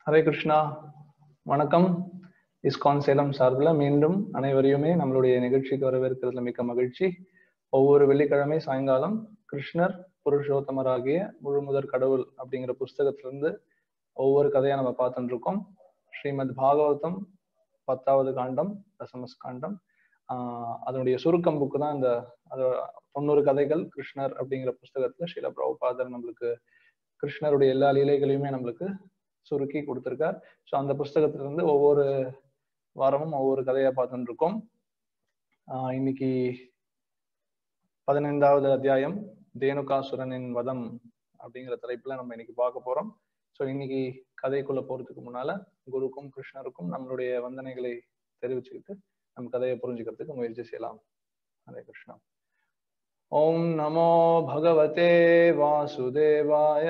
ஹரே கிருஷ்ணா வணக்கம் இஸ்கான் சேலம் சார்பில் மீண்டும் அனைவரையுமே நம்மளுடைய நிகழ்ச்சிக்கு வரவேற்கிறதுல மிக்க மகிழ்ச்சி ஒவ்வொரு வெள்ளிக்கிழமை சாயங்காலம் கிருஷ்ணர் புருஷோத்தமராகிய முழுமுதற் கடவுள் அப்படிங்கிற புஸ்தகத்திலிருந்து ஒவ்வொரு கதையா நம்ம பார்த்துட்டு இருக்கோம் ஸ்ரீமத் பாகவதம் பத்தாவது காண்டம் தசமஸ் காண்டம் ஆஹ் அதனுடைய சுருக்கம் புக்கு தான் இந்த அது தொண்ணூறு கதைகள் கிருஷ்ணர் அப்படிங்கிற புஸ்தகத்துல ஸ்ரீல பிரபுபாதர் நம்மளுக்கு கிருஷ்ணருடைய எல்லா லீலைகளையுமே நம்மளுக்கு சுருக்கி கொடுத்திருக்கார் ஸோ அந்த புஸ்தகத்துல இருந்து ஒவ்வொரு வாரமும் ஒவ்வொரு கதையா பார்த்துட்டு இருக்கோம் ஆஹ் இன்னைக்கு பதினைந்தாவது அத்தியாயம் தேனுகாசுரனின் வதம் அப்படிங்கிற தலைப்புல நம்ம இன்னைக்கு பார்க்க போறோம் ஸோ இன்னைக்கு கதைக்குள்ள போறதுக்கு முன்னால குருக்கும் கிருஷ்ணருக்கும் நம்மளுடைய வந்தனைகளை தெரிவிச்சுக்கிட்டு நம்ம கதையை புரிஞ்சுக்கிறதுக்கு முயற்சி செய்யலாம் ஹரே கிருஷ்ணா ஓம் நமோ பகவதே வாசுதேவாய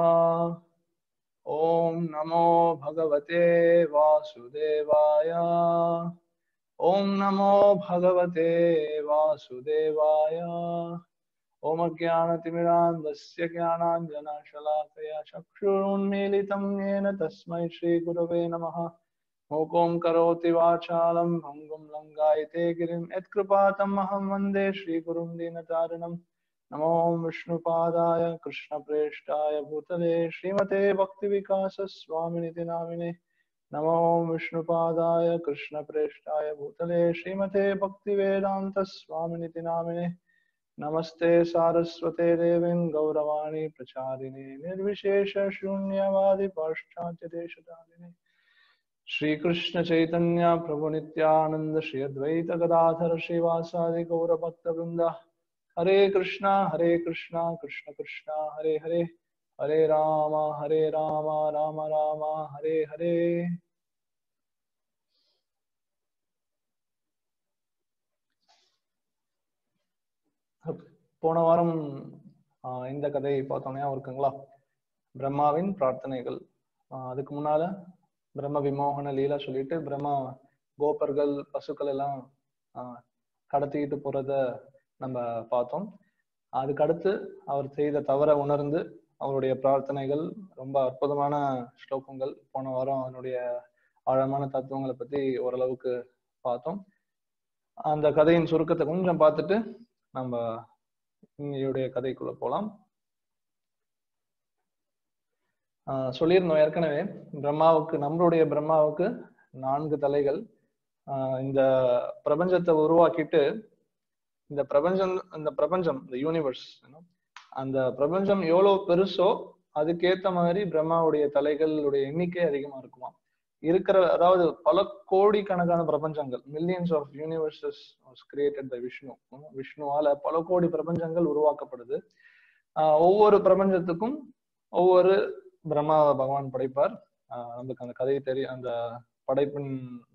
ஓம் நமோ பகவதே வாசுதேவாய ஓம் நமோ பகவதே வாசுதேவாய ॐ अज्ञानतिमिरान्धस्य ज्ञानाञ्जनशलाकया चक्षुरुन्मीलितं येन तस्मै श्रीगुरवे नमः मूकों करोति वाचालं भङ्गुं लङ्गायते गिरिं यत्कृपातम् अहं वन्दे श्रीगुरुं दीनतारिणम् नमो विष्णुपादाय कृष्णप्रेष्ठाय भूतले श्रीमते भक्तिविकासस्वामिनिति नामिने नमो विष्णुपादाय कृष्णप्रेष्ठाय भूतले श्रीमते भक्तिवेदान्तस्वामिनिति नामिने नमस्ते सारस्वते देवीं गौरवाणी प्रचारिणे निर्विशेष शून्यवादि पाश्चात्य देशधारिणे श्रीकृष्ण चैतन्य प्रभु नित्यानंद श्री अद्वैत गदाधर श्रीवासादि गौर भक्त वृंद हरे कृष्णा हरे कृष्णा कृष्ण कृष्णा हरे हरे हरे राम हरे राम राम राम हरे हरे போன வாரம் ஆஹ் இந்த கதையை பார்த்தோன்னே இருக்குங்களா பிரம்மாவின் பிரார்த்தனைகள் ஆஹ் அதுக்கு முன்னால பிரம்ம விமோகன லீலா சொல்லிட்டு பிரம்மா கோபர்கள் பசுக்கள் எல்லாம் ஆஹ் கடத்திக்கிட்டு போறத நம்ம பார்த்தோம் அதுக்கு அடுத்து அவர் செய்த தவற உணர்ந்து அவருடைய பிரார்த்தனைகள் ரொம்ப அற்புதமான ஸ்லோகங்கள் போன வாரம் அதனுடைய ஆழமான தத்துவங்களை பத்தி ஓரளவுக்கு பார்த்தோம் அந்த கதையின் சுருக்கத்தை கொஞ்சம் பார்த்துட்டு நம்ம இங்கேயுடைய கதைக்குள்ள போலாம் ஆஹ் சொல்லியிருந்தோம் ஏற்கனவே பிரம்மாவுக்கு நம்மளுடைய பிரம்மாவுக்கு நான்கு தலைகள் ஆஹ் இந்த பிரபஞ்சத்தை உருவாக்கிட்டு இந்த பிரபஞ்சம் இந்த பிரபஞ்சம் இந்த யூனிவர்ஸ் அந்த பிரபஞ்சம் எவ்வளவு பெருசோ அதுக்கேத்த மாதிரி பிரம்மாவுடைய தலைகளுடைய எண்ணிக்கை அதிகமா இருக்குமா இருக்கிற அதாவது பல கோடி கணக்கான பிரபஞ்சங்கள் millions of universes created by Vishnu விஷ்ணுவால பல கோடி பிரபஞ்சங்கள் உருவாக்கப்படுது ஆஹ் ஒவ்வொரு பிரபஞ்சத்துக்கும் ஒவ்வொரு பிரம்மா பகவான் படைப்பார் ஆஹ் நமக்கு அந்த கதை தெரியும் அந்த படைப்பின்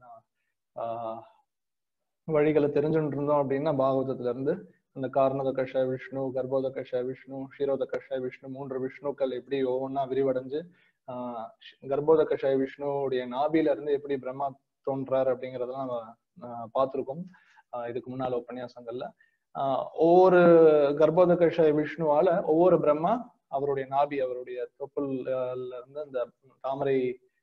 ஆஹ் வழிகளை தெரிஞ்சுட்டு இருந்தோம் அப்படின்னா பாகவதத்துல இருந்து அந்த காரணத கஷாய விஷ்ணு கர்ப்போத கஷாய விஷ்ணு ஷீரோத கஷாய விஷ்ணு மூன்று விஷ்ணுக்கள் எப்படி ஒவ்வொன்றா விரிவடைஞ்சு ஆஹ் கர்ப்போத கஷாய விஷ்ணுவுடைய நாபில இருந்து எப்படி பிரம்மா தோன்றார் அப்படிங்கறதெல்லாம் நம்ம பார்த்திருக்கோம் இதுக்கு முன்னால உபன்யாசங்கள்ல ஆஹ் ஒவ்வொரு கர்ப்போத கஷாய விஷ்ணுவால ஒவ்வொரு பிரம்மா அவருடைய நாபி அவருடைய தொப்புள்ல இருந்து அந்த தாமரை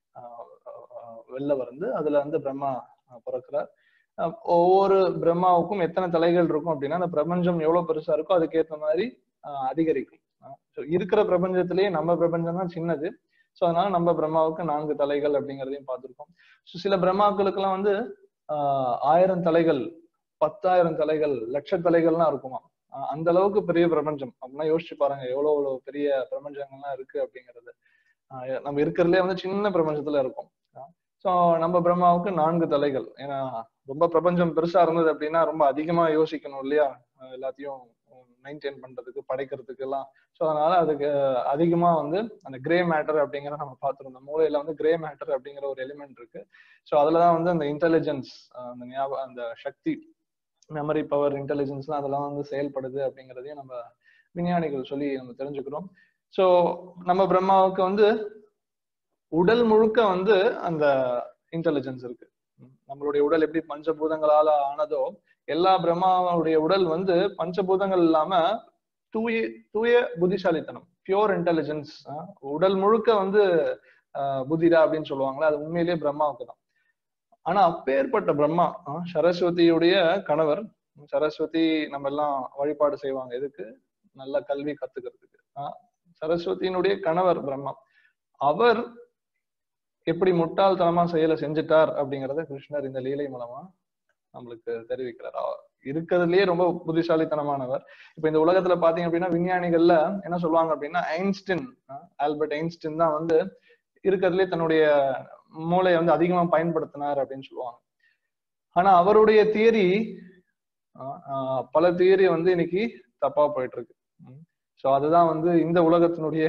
வெளில வந்து அதுல இருந்து பிரம்மா பிறக்கிறார் ஒவ்வொரு பிரம்மாவுக்கும் எத்தனை தலைகள் இருக்கும் அப்படின்னா அந்த பிரபஞ்சம் எவ்வளவு பெருசா இருக்கோ அதுக்கேற்ற மாதிரி அதிகரிக்கும் இருக்கிற பிரபஞ்சத்திலேயே நம்ம பிரபஞ்சம் தான் சின்னது ஸோ அதனால நம்ம பிரம்மாவுக்கு நான்கு தலைகள் அப்படிங்கிறதையும் பார்த்துருக்கோம் ஸோ சில பிரம்மாக்களுக்கெல்லாம் வந்து ஆஹ் ஆயிரம் தலைகள் பத்தாயிரம் தலைகள் லட்ச தலைகள்லாம் இருக்குமா அந்த அளவுக்கு பெரிய பிரபஞ்சம் அப்படின்னா யோசிச்சு பாருங்க எவ்வளவு எவ்வளவு பெரிய பிரபஞ்சங்கள்லாம் இருக்கு அப்படிங்கிறது நம்ம இருக்கிறதுலே வந்து சின்ன பிரபஞ்சத்துல இருக்கும் ஸோ நம்ம பிரம்மாவுக்கு நான்கு தலைகள் ஏன்னா ரொம்ப பிரபஞ்சம் பெருசா இருந்தது அப்படின்னா ரொம்ப அதிகமா யோசிக்கணும் இல்லையா எல்லாத்தையும் மெயின்டைன் பண்றதுக்கு படைக்கிறதுக்கு எல்லாம் ஸோ அதனால அதுக்கு அதிகமா வந்து அந்த கிரே மேட்டர் அப்படிங்கிற நம்ம பார்த்துருந்தோம் மூளையில வந்து கிரே மேட்டர் அப்படிங்கிற ஒரு எலிமெண்ட் இருக்கு ஸோ அதுலதான் வந்து அந்த இன்டெலிஜென்ஸ் அந்த ஞாபகம் அந்த சக்தி மெமரி பவர் இன்டெலிஜென்ஸ்லாம் அதெல்லாம் வந்து செயல்படுது அப்படிங்கிறதையும் நம்ம விஞ்ஞானிகள் சொல்லி நம்ம தெரிஞ்சுக்கிறோம் ஸோ நம்ம பிரம்மாவுக்கு வந்து உடல் முழுக்க வந்து அந்த இன்டெலிஜென்ஸ் இருக்கு நம்மளுடைய உடல் எப்படி பஞ்சபூதங்களால ஆனதோ எல்லா பிரம்மாவுடைய உடல் வந்து பஞ்சபூதங்கள் இல்லாம தூய தூய புத்திசாலித்தனம் பியோர் இன்டெலிஜென்ஸ் உடல் முழுக்க வந்து ஆஹ் புதிரா அப்படின்னு சொல்லுவாங்களே அது உண்மையிலேயே பிரம்மாவுக்கு தான் ஆனா அப்பேற்பட்ட பிரம்மா ஆஹ் சரஸ்வதியுடைய கணவர் சரஸ்வதி நம்ம எல்லாம் வழிபாடு செய்வாங்க எதுக்கு நல்ல கல்வி கத்துக்கிறதுக்கு ஆஹ் சரஸ்வதியினுடைய கணவர் பிரம்மா அவர் எப்படி முட்டாள்தனமா செயலை செஞ்சுட்டார் அப்படிங்கறத கிருஷ்ணர் இந்த லீலை மூலமா நம்மளுக்கு தெரிவிக்கிறார் அவ- இருக்கிறதுலயே ரொம்ப புத்திசாலித்தனமானவர் இப்ப இந்த உலகத்துல பாத்தீங்க அப்படின்னா விஞ்ஞானிகள்ல என்ன சொல்லுவாங்க அப்படின்னா ஐன்ஸ்டின் அஹ் ஆல்பர்ட் ஐன்ஸ்டின் தான் வந்து இருக்கிறதுலே தன்னுடைய மூளையை வந்து அதிகமா பயன்படுத்தினார் அப்படின்னு சொல்லுவாங்க ஆனா அவருடைய தியரி பல தியரி வந்து இன்னைக்கு தப்பா போயிட்டு இருக்கு ஸோ அதுதான் வந்து இந்த உலகத்தினுடைய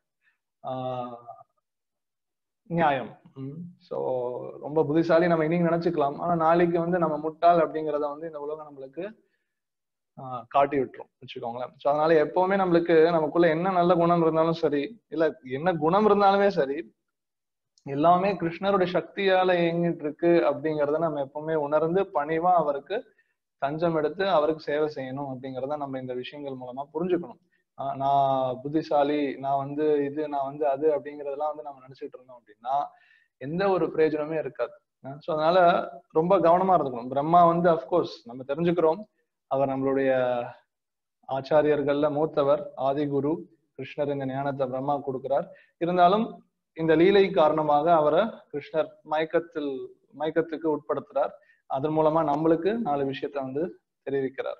ஆஹ் நியாயம் ஸோ ரொம்ப புத்திசாலி நம்ம இன்னைக்கு நினைச்சுக்கலாம் ஆனா நாளைக்கு வந்து நம்ம முட்டாள் அப்படிங்கிறத வந்து இந்த உலகம் நம்மளுக்கு ஆஹ் காட்டி விட்டுரும் வச்சுக்கோங்களேன் ஸோ அதனால எப்பவுமே நம்மளுக்கு நமக்குள்ள என்ன நல்ல குணம் இருந்தாலும் சரி இல்ல என்ன குணம் இருந்தாலுமே சரி எல்லாமே கிருஷ்ணருடைய சக்தியால இயங்கிட்டு இருக்கு அப்படிங்கறத நம்ம எப்பவுமே உணர்ந்து பணிவா அவருக்கு தஞ்சம் எடுத்து அவருக்கு சேவை செய்யணும் அப்படிங்கறத நம்ம இந்த விஷயங்கள் மூலமா புரிஞ்சுக்கணும் ஆஹ் நான் புத்திசாலி நான் வந்து இது நான் வந்து அது அப்படிங்கறதெல்லாம் வந்து நம்ம நினைச்சிட்டு இருந்தோம் அப்படின்னா எந்த ஒரு பிரயோஜனமே இருக்காது ஸோ அதனால ரொம்ப கவனமா இருந்துக்கணும் பிரம்மா வந்து அஃப்கோர்ஸ் நம்ம தெரிஞ்சுக்கிறோம் அவர் நம்மளுடைய ஆச்சாரியர்கள்ல மூத்தவர் ஆதிகுரு கிருஷ்ணர் இந்த ஞானத்தை பிரம்மா கொடுக்கிறார் இருந்தாலும் இந்த லீலை காரணமாக அவரை கிருஷ்ணர் மயக்கத்தில் மயக்கத்துக்கு உட்படுத்துறார் அதன் மூலமா நம்மளுக்கு நாலு விஷயத்த வந்து தெரிவிக்கிறார்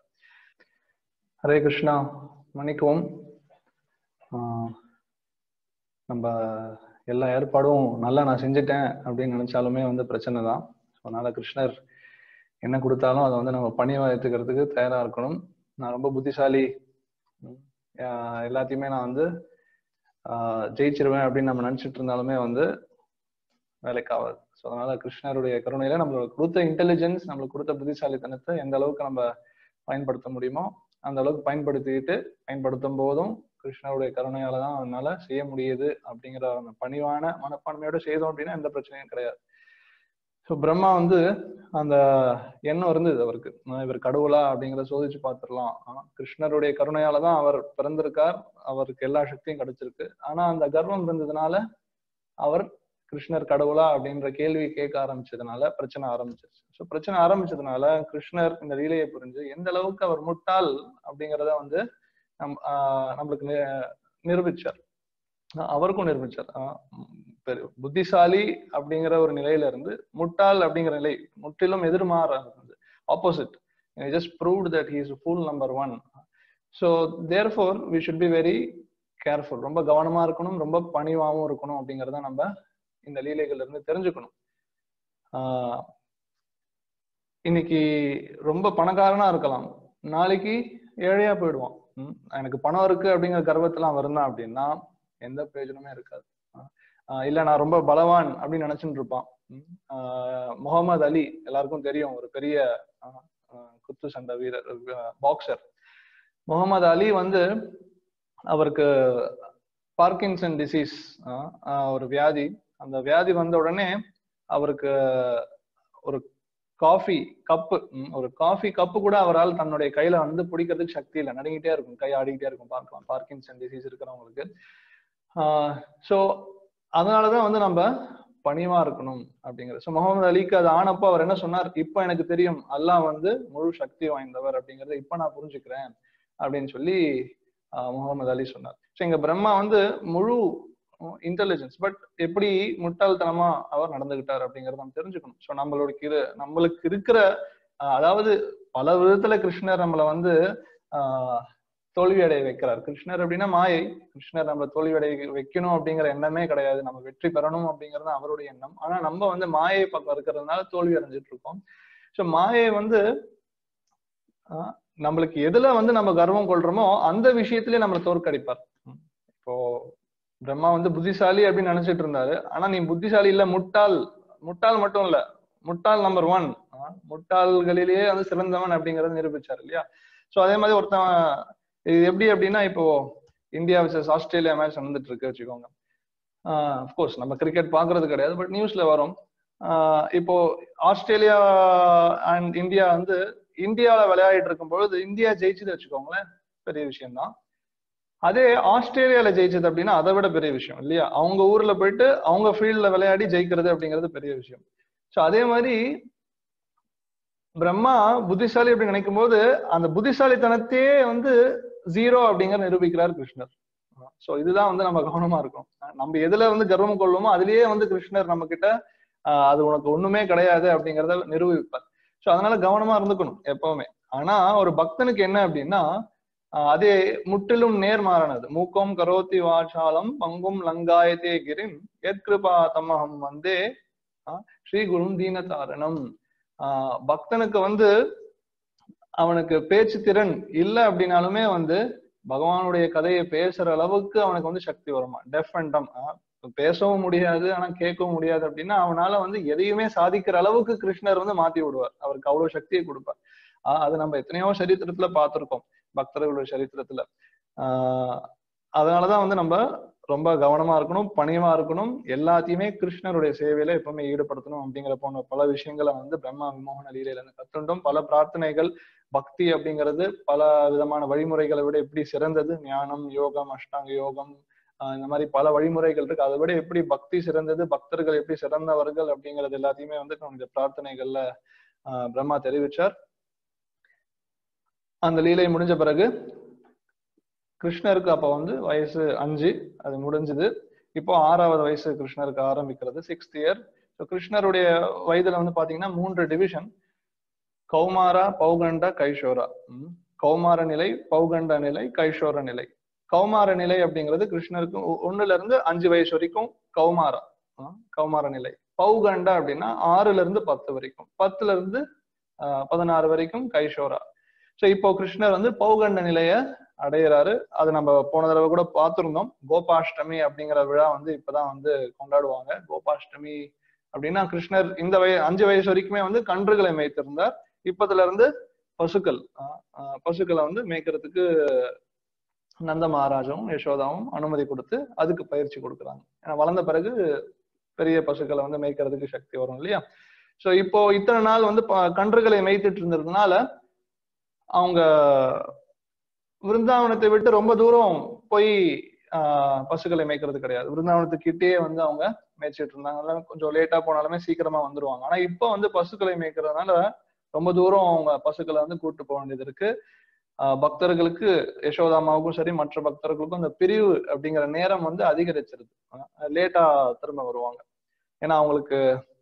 ஹரே கிருஷ்ணா மன்னிக்கவும் ஆஹ் நம்ம எல்லா ஏற்பாடும் நல்லா நான் செஞ்சுட்டேன் அப்படின்னு நினைச்சாலுமே வந்து பிரச்சனை தான் அதனால கிருஷ்ணர் என்ன கொடுத்தாலும் அதை வந்து நம்ம பணிவா ஏத்துக்கிறதுக்கு தயாரா இருக்கணும் நான் ரொம்ப புத்திசாலி உம் ஆஹ் எல்லாத்தையுமே நான் வந்து ஆஹ் ஜெயிச்சிருவேன் அப்படின்னு நம்ம நினைச்சிட்டு இருந்தாலுமே வந்து வேலைக்கு ஆகாது ஸோ அதனால கிருஷ்ணருடைய கருணையில நம்மளுக்கு கொடுத்த இன்டெலிஜென்ஸ் நம்மளுக்கு கொடுத்த புத்திசாலித்தனத்தை எந்த அளவுக்கு நம்ம பயன்படுத்த முடியுமோ அந்த அளவுக்கு பயன்படுத்திட்டு பயன்படுத்தும் போதும் கிருஷ்ணருடைய கருணையால தான் அதனால செய்ய முடியுது அப்படிங்கிற அந்த பணிவான மனப்பான்மையோட செய்தோம் அப்படின்னா எந்த பிரச்சனையும் கிடையாது ஸோ பிரம்மா வந்து அந்த எண்ணம் இருந்தது அவருக்கு ஆஹ் இவர் கடவுளா அப்படிங்கிறத சோதிச்சு பார்த்துடலாம் ஆனா கிருஷ்ணருடைய கருணையால தான் அவர் பிறந்திருக்கார் அவருக்கு எல்லா சக்தியும் கிடைச்சிருக்கு ஆனா அந்த கர்வம் இருந்ததுனால அவர் கிருஷ்ணர் கடவுளா அப்படின்ற கேள்வி கேட்க ஆரம்பிச்சதுனால பிரச்சனை ஆரம்பிச்சிருச்சு ஸோ பிரச்சனை ஆரம்பிச்சதுனால கிருஷ்ணர் இந்த லீலையை புரிஞ்சு எந்த அளவுக்கு அவர் முட்டாள் அப்படிங்கிறத வந்து நம் ஆஹ் நம்மளுக்கு நி- நிரூபிச்சார் ஆஹ் அவருக்கும் நிரூபிச்சார் ஆஹ் பெரு- புத்திசாலி அப்படிங்கிற ஒரு நிலையில இருந்து முட்டாள் அப்படிங்கிற நிலை முற்றிலும் எதிர்மாற இருந்தது opposite just proved that he is full number one so therefore we should be very careful ரொம்ப கவனமா இருக்கணும் ரொம்ப பணிவாகவும் இருக்கணும் அப்படிங்கிறத நம்ம இந்த லீலைகள்ல இருந்து தெரிஞ்சுக்கணும் ஆஹ் இன்னைக்கு ரொம்ப பணக்காரனா இருக்கலாம் நாளைக்கு ஏழையா போயிடுவான் ம், எனக்கு பணம் இருக்கு அப்படிங்கிற கர்வத்துல அவன் இருந்தான் அப்படின்னா எந்த பிரயோஜனமே இருக்காது ஆஹ் இல்ல நான் ரொம்ப பலவான் அப்படின்னு நினைச்சுட்டு இருப்பான் ம், ஆஹ் முகமது அலி எல்லாருக்கும் தெரியும் ஒரு பெரிய ஆஹ், ஆஹ், குத்து சண்டை வீரர் பாக்ஸர் முகமது அலி வந்து அவருக்கு பார்க்கின்சன் டிசீஸ் ஒரு வியாதி அந்த வியாதி வந்த உடனே அவருக்கு ஒரு காஃபி கப்பு ஒரு காஃபி கப்பு கூட அவரால் தன்னுடைய கையில வந்து பிடிக்கிறதுக்கு சக்தி இல்லை நடுங்கிட்டே இருக்கும் கை ஆடிக்கிட்டே இருக்கும் பார்க்கலாம் பார்க்கின்சன் டிசீஸ் இருக்கிறவங்களுக்கு ஸோ அதனாலதான் வந்து நம்ம பணிவா இருக்கணும் அப்படிங்கிறது ஸோ முகமது அலிக்கு அது ஆனப்போ அவர் என்ன சொன்னார் இப்போ எனக்கு தெரியும் அல்லாஹ் வந்து முழு சக்தி வாய்ந்தவர் அப்படிங்கறத இப்போ நான் புரிஞ்சுக்கிறேன் அப்படின்னு சொல்லி ஆஹ் முகமது அலி சொன்னார் ஸோ இங்க பிரம்மா வந்து முழு இன்டெலிஜென்ஸ் பட் எப்படி முட்டாள்தனமா அவர் நடந்துகிட்டார் அப்படிங்கறத நம்ம தெரிஞ்சுக்கணும் ஸோ நம்மளுடைய இரு நம்மளுக்கு இருக்கிற ஆஹ் அதாவது பல விதத்துல கிருஷ்ணர் நம்மளை வந்து ஆஹ் தோல்வி அடைய வைக்கிறார் கிருஷ்ணர் அப்படின்னா மாயை கிருஷ்ணர் நம்மள தோல்வி அடைய வைக்கணும் அப்படிங்கிற எண்ணமே கிடையாது நம்ம வெற்றி பெறணும் அப்படிங்கிறது அவருடைய எண்ணம் ஆனா நம்ம வந்து மாயை பக்கம் இருக்கிறதுனால தோல்வி அடைஞ்சிட்டு இருக்கோம் ஸோ மாயை வந்து ஆஹ் நம்மளுக்கு எதுல வந்து நம்ம கர்வம் கொள்றோமோ அந்த விஷயத்திலே நம்மளை தோற்கடிப்பார் இப்போ பிரம்மா வந்து புத்திசாலி அப்படின்னு நினைச்சிட்டு இருந்தாரு ஆனா நீ புத்திசாலி இல்ல முட்டாள் முட்டாள் மட்டும் இல்ல முட்டாள் நம்பர் ஒன் முட்டாள்களிலேயே வந்து சிறந்தவன் அப்படிங்கறத நிரூபிச்சார் இல்லையா சோ அதே மாதிரி ஒருத்தன் இது எப்படி அப்படின்னா இப்போ இந்தியா வர்சஸ் ஆஸ்திரேலியா மேட்ச் நடந்துட்டு இருக்கு வச்சுக்கோங்க அஃப்கோர்ஸ் நம்ம கிரிக்கெட் பாக்குறது கிடையாது பட் நியூஸ்ல வரும் இப்போ ஆஸ்திரேலியா அண்ட் இந்தியா வந்து இந்தியாவில விளையாடிட்டு இருக்கும் பொழுது இந்தியா ஜெயிச்சுது வச்சுக்கோங்களேன் பெரிய விஷயம்தான் அதே ஆஸ்திரேலியால ஜெயிச்சது அப்படின்னா அதை விட பெரிய விஷயம் இல்லையா அவங்க ஊர்ல போயிட்டு அவங்க ஃபீல்ட்ல விளையாடி ஜெயிக்கிறது அப்படிங்கிறது பெரிய விஷயம் ஸோ அதே மாதிரி பிரம்மா புத்திசாலி அப்படின்னு நினைக்கும் போது அந்த புத்திசாலித்தனத்தையே வந்து ஜீரோ அப்படிங்கிற நிரூபிக்கிறார் கிருஷ்ணர் ஸோ இதுதான் வந்து நம்ம கவனமா இருக்கும் நம்ம எதுல வந்து கர்வம் கொள்ளுமோ அதுலயே வந்து கிருஷ்ணர் நம்ம கிட்ட ஆஹ் அது உனக்கு ஒண்ணுமே கிடையாது அப்படிங்கிறத நிரூபிப்பார் ஸோ அதனால கவனமா இருந்துக்கணும் எப்பவுமே ஆனா ஒரு பக்தனுக்கு என்ன அப்படின்னா ஆஹ் அதே முற்றிலும் நேர்மாறானது மூக்கம் கரோத்தி வாசாலம் பங்கும் லங்காயத்தே கிரிம் எத்கிருபா தமகம் வந்தே ஆஹ் ஸ்ரீ குரும் தீனதாரணம் ஆஹ் பக்தனுக்கு வந்து அவனுக்கு பேச்சு திறன் இல்லை அப்படின்னாலுமே வந்து பகவானுடைய கதையை பேசுற அளவுக்கு அவனுக்கு வந்து சக்தி வருமா டெஃப் அண்ட் டம் பேசவும் முடியாது ஆனா கேட்கவும் முடியாது அப்படின்னா அவனால வந்து எதையுமே சாதிக்கிற அளவுக்கு கிருஷ்ணர் வந்து மாத்தி விடுவார் அவருக்கு அவ்வளவு சக்தியை கொடுப்பார் ஆஹ் அது நம்ம எத்தனையோ சரித்திரத்துல பார்த்திருக்கோம் பக்தர்களுடைய சரித்திரத்துல ஆஹ் அதனாலதான் வந்து நம்ம ரொம்ப கவனமா இருக்கணும் பணியமா இருக்கணும் எல்லாத்தையுமே கிருஷ்ணருடைய சேவையில எப்பவுமே ஈடுபடுத்தணும் அப்படிங்கிற போன்ற பல விஷயங்களை வந்து பிரம்மா விமோகன லீலையில இருந்து கத்துண்டோம் பல பிரார்த்தனைகள் பக்தி அப்படிங்கிறது பல விதமான வழிமுறைகளை விட எப்படி சிறந்தது ஞானம் யோகம் அஷ்டாங்க யோகம் ஆஹ் இந்த மாதிரி பல வழிமுறைகள் இருக்கு அதை விட எப்படி பக்தி சிறந்தது பக்தர்கள் எப்படி சிறந்தவர்கள் அப்படிங்கிறது எல்லாத்தையுமே வந்து நம்முடைய பிரார்த்தனைகள்ல ஆஹ் பிரம்மா தெரிவிச்சார் அந்த லீலை முடிஞ்ச பிறகு கிருஷ்ணருக்கு அப்ப வந்து வயசு அஞ்சு அது முடிஞ்சது இப்போ ஆறாவது வயசு கிருஷ்ணருக்கு ஆரம்பிக்கிறது சிக்ஸ்த் இயர் ஸோ கிருஷ்ணருடைய வயதுல வந்து பாத்தீங்கன்னா மூன்று டிவிஷன் கௌமாரா பௌகண்ட கைஷோரா ம். கௌமார நிலை பௌகண்ட நிலை கைஷோர நிலை கௌமார நிலை அப்படிங்கிறது கிருஷ்ணருக்கு ஒ- ஒண்ணுல இருந்து அஞ்சு வயசு வரைக்கும் கௌமாரா ஆ, கௌமார நிலை பௌகண்ட அப்படின்னா ஆறுல இருந்து பத்து வரைக்கும் பத்துல இருந்து ஆஹ், பதினாறு வரைக்கும் கைஷோரா ஸோ இப்போ கிருஷ்ணர் வந்து பௌகண்ட நிலைய அடையிறாரு அது நம்ம போன தடவை கூட பார்த்திருந்தோம் கோபாஷ்டமி அப்படிங்கிற விழா வந்து இப்பதான் வந்து கொண்டாடுவாங்க கோபாஷ்டமி அப்படின்னா கிருஷ்ணர் இந்த வய அஞ்சு வயசு வரைக்குமே வந்து கன்றுகளை மேய்த்திருந்தார் இப்பத்துல இருந்து பசுக்கள் ஆஹ் ஆஹ் பசுக்களை வந்து மேய்க்கிறதுக்கு நந்த மகாராஜாவும் யசோதாவும் அனுமதி கொடுத்து அதுக்கு பயிற்சி கொடுக்குறாங்க ஏன்னா வளர்ந்த பிறகு பெரிய பசுக்களை வந்து மேய்க்கிறதுக்கு சக்தி வரும் இல்லையா சோ இப்போ இத்தனை நாள் வந்து ப- கன்றுகளை மேய்த்துட்டு இருந்ததுனால அவங்க விருந்தாவனத்தை விட்டு ரொம்ப தூரம் போய் ஆஹ் பசுக்களை மேய்க்கிறது கிடையாது விருந்தாவனத்துக்கிட்டே வந்து அவங்க மேய்ச்சிட்டு இருந்தாங்க அதெல்லாம் கொஞ்சம் லேட்டா போனாலுமே சீக்கிரமா வந்துருவாங்க ஆனா இப்போ வந்து பசுக்களை மேய்க்கிறதுனால ரொம்ப தூரம் அவங்க பசுக்களை வந்து கூட்டு போக வேண்டியது இருக்கு ஆஹ் பக்தர்களுக்கு யசோதாமாவுக்கும் சரி மற்ற பக்தர்களுக்கும் அந்த பிரிவு அப்படிங்கிற நேரம் வந்து அதிகரிச்சிருது லேட்டா திரும்ப வருவாங்க ஏன்னா அவங்களுக்கு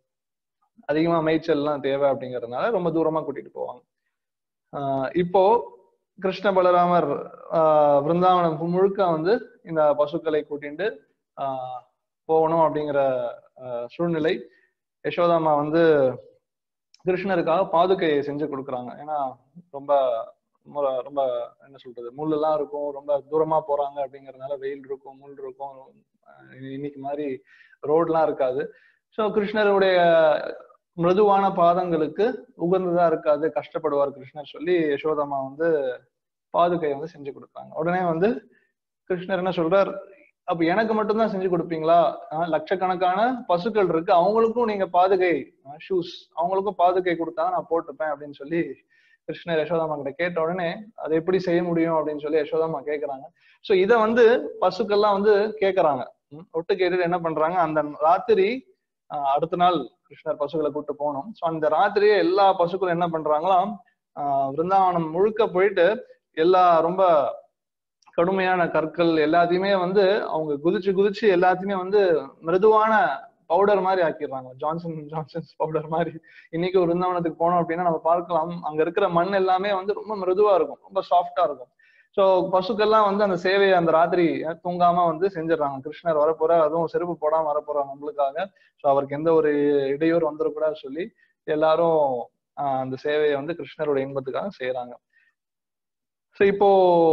அதிகமா மேய்ச்சல்லாம் தேவை அப்படிங்கறதுனால ரொம்ப தூரமா கூட்டிட்டு போவாங்க ஆஹ் இப்போ கிருஷ்ண பலராமர் ஆஹ் விருந்தாவனம் முழுக்க வந்து இந்த பசுக்களை கூட்டிட்டு ஆஹ் போகணும் அப்படிங்கிற ஆஹ் சூழ்நிலை யசோதாமா வந்து கிருஷ்ணருக்காக பாதுகையை செஞ்சு கொடுக்குறாங்க ஏன்னா ரொம்ப மு- ரொம்ப என்ன சொல்றது முள் எல்லாம் இருக்கும் ரொம்ப தூரமா போறாங்க அப்படிங்கறதுனால வெயில் இருக்கும் முள் இருக்கும் ஆஹ் இன்னைக்கு மாதிரி ரோட்லாம் இருக்காது ஸோ கிருஷ்ணருடைய மிருதுவான பாதங்களுக்கு உகந்ததா இருக்காது கஷ்டப்படுவார் கிருஷ்ணர் சொல்லி யசோதாமா வந்து பாதுகையை வந்து செஞ்சு கொடுத்தாங்க உடனே வந்து கிருஷ்ணர் என்ன சொல்றார் அப்ப எனக்கு மட்டும்தான் செஞ்சு கொடுப்பீங்களா ஆஹ் லட்சக்கணக்கான பசுக்கள் இருக்கு அவங்களுக்கும் நீங்க பாதுகை ஷூஸ் அவங்களுக்கும் பாதுகை கொடுத்தா நான் போட்டுப்பேன் அப்படின்னு சொல்லி கிருஷ்ணர் யசோதாமா கிட்ட கேட்ட உடனே அதை எப்படி செய்ய முடியும் அப்படின்னு சொல்லி யசோதாமா கேக்குறாங்க சோ இத வந்து பசுக்கள்லாம் வந்து கேக்குறாங்க ம், ஒட்டு கேட்டுட்டு என்ன பண்றாங்க அந்த ராத்திரி ஆஹ் அடுத்த நாள் கிருஷ்ணர் பசுக்களை கூட்டு போனோம் சோ அந்த ராத்திரியே எல்லா பசுக்களும் என்ன பண்றாங்களாம் ஆஹ் விருந்தாவனம் முழுக்க போயிட்டு எல்லா ரொம்ப கடுமையான கற்கள் எல்லாத்தையுமே வந்து அவங்க குதிச்சு குதிச்சு எல்லாத்தையுமே வந்து மிருதுவான பவுடர் மாதிரி ஆக்கிடுறாங்க ஜான்சன் ஜான்சன்ஸ் பவுடர் மாதிரி இன்னைக்கு ஒரு விருந்தாவனத்துக்கு போனோம் அப்படின்னா நம்ம பார்க்கலாம் அங்க இருக்கிற மண் எல்லாமே வந்து ரொம்ப மிருதுவா இருக்கும் ரொம்ப சாஃப்டா இருக்கும் சோ பசுக்கெல்லாம் வந்து அந்த சேவையை அந்த ராத்திரி அஹ், தூங்காம வந்து செஞ்சிடறாங்க கிருஷ்ணர் வரப்போற அதுவும் செருப்பு போடாம வரப்போறாங்க நம்மளுக்காக சோ அவருக்கு எந்த ஒரு இடையூறு வந்துடக்கூடாது சொல்லி எல்லாரும் ஆஹ், அந்த சேவையை வந்து கிருஷ்ணரோட இன்பத்துக்காக செய்யறாங்க சோ இப்போ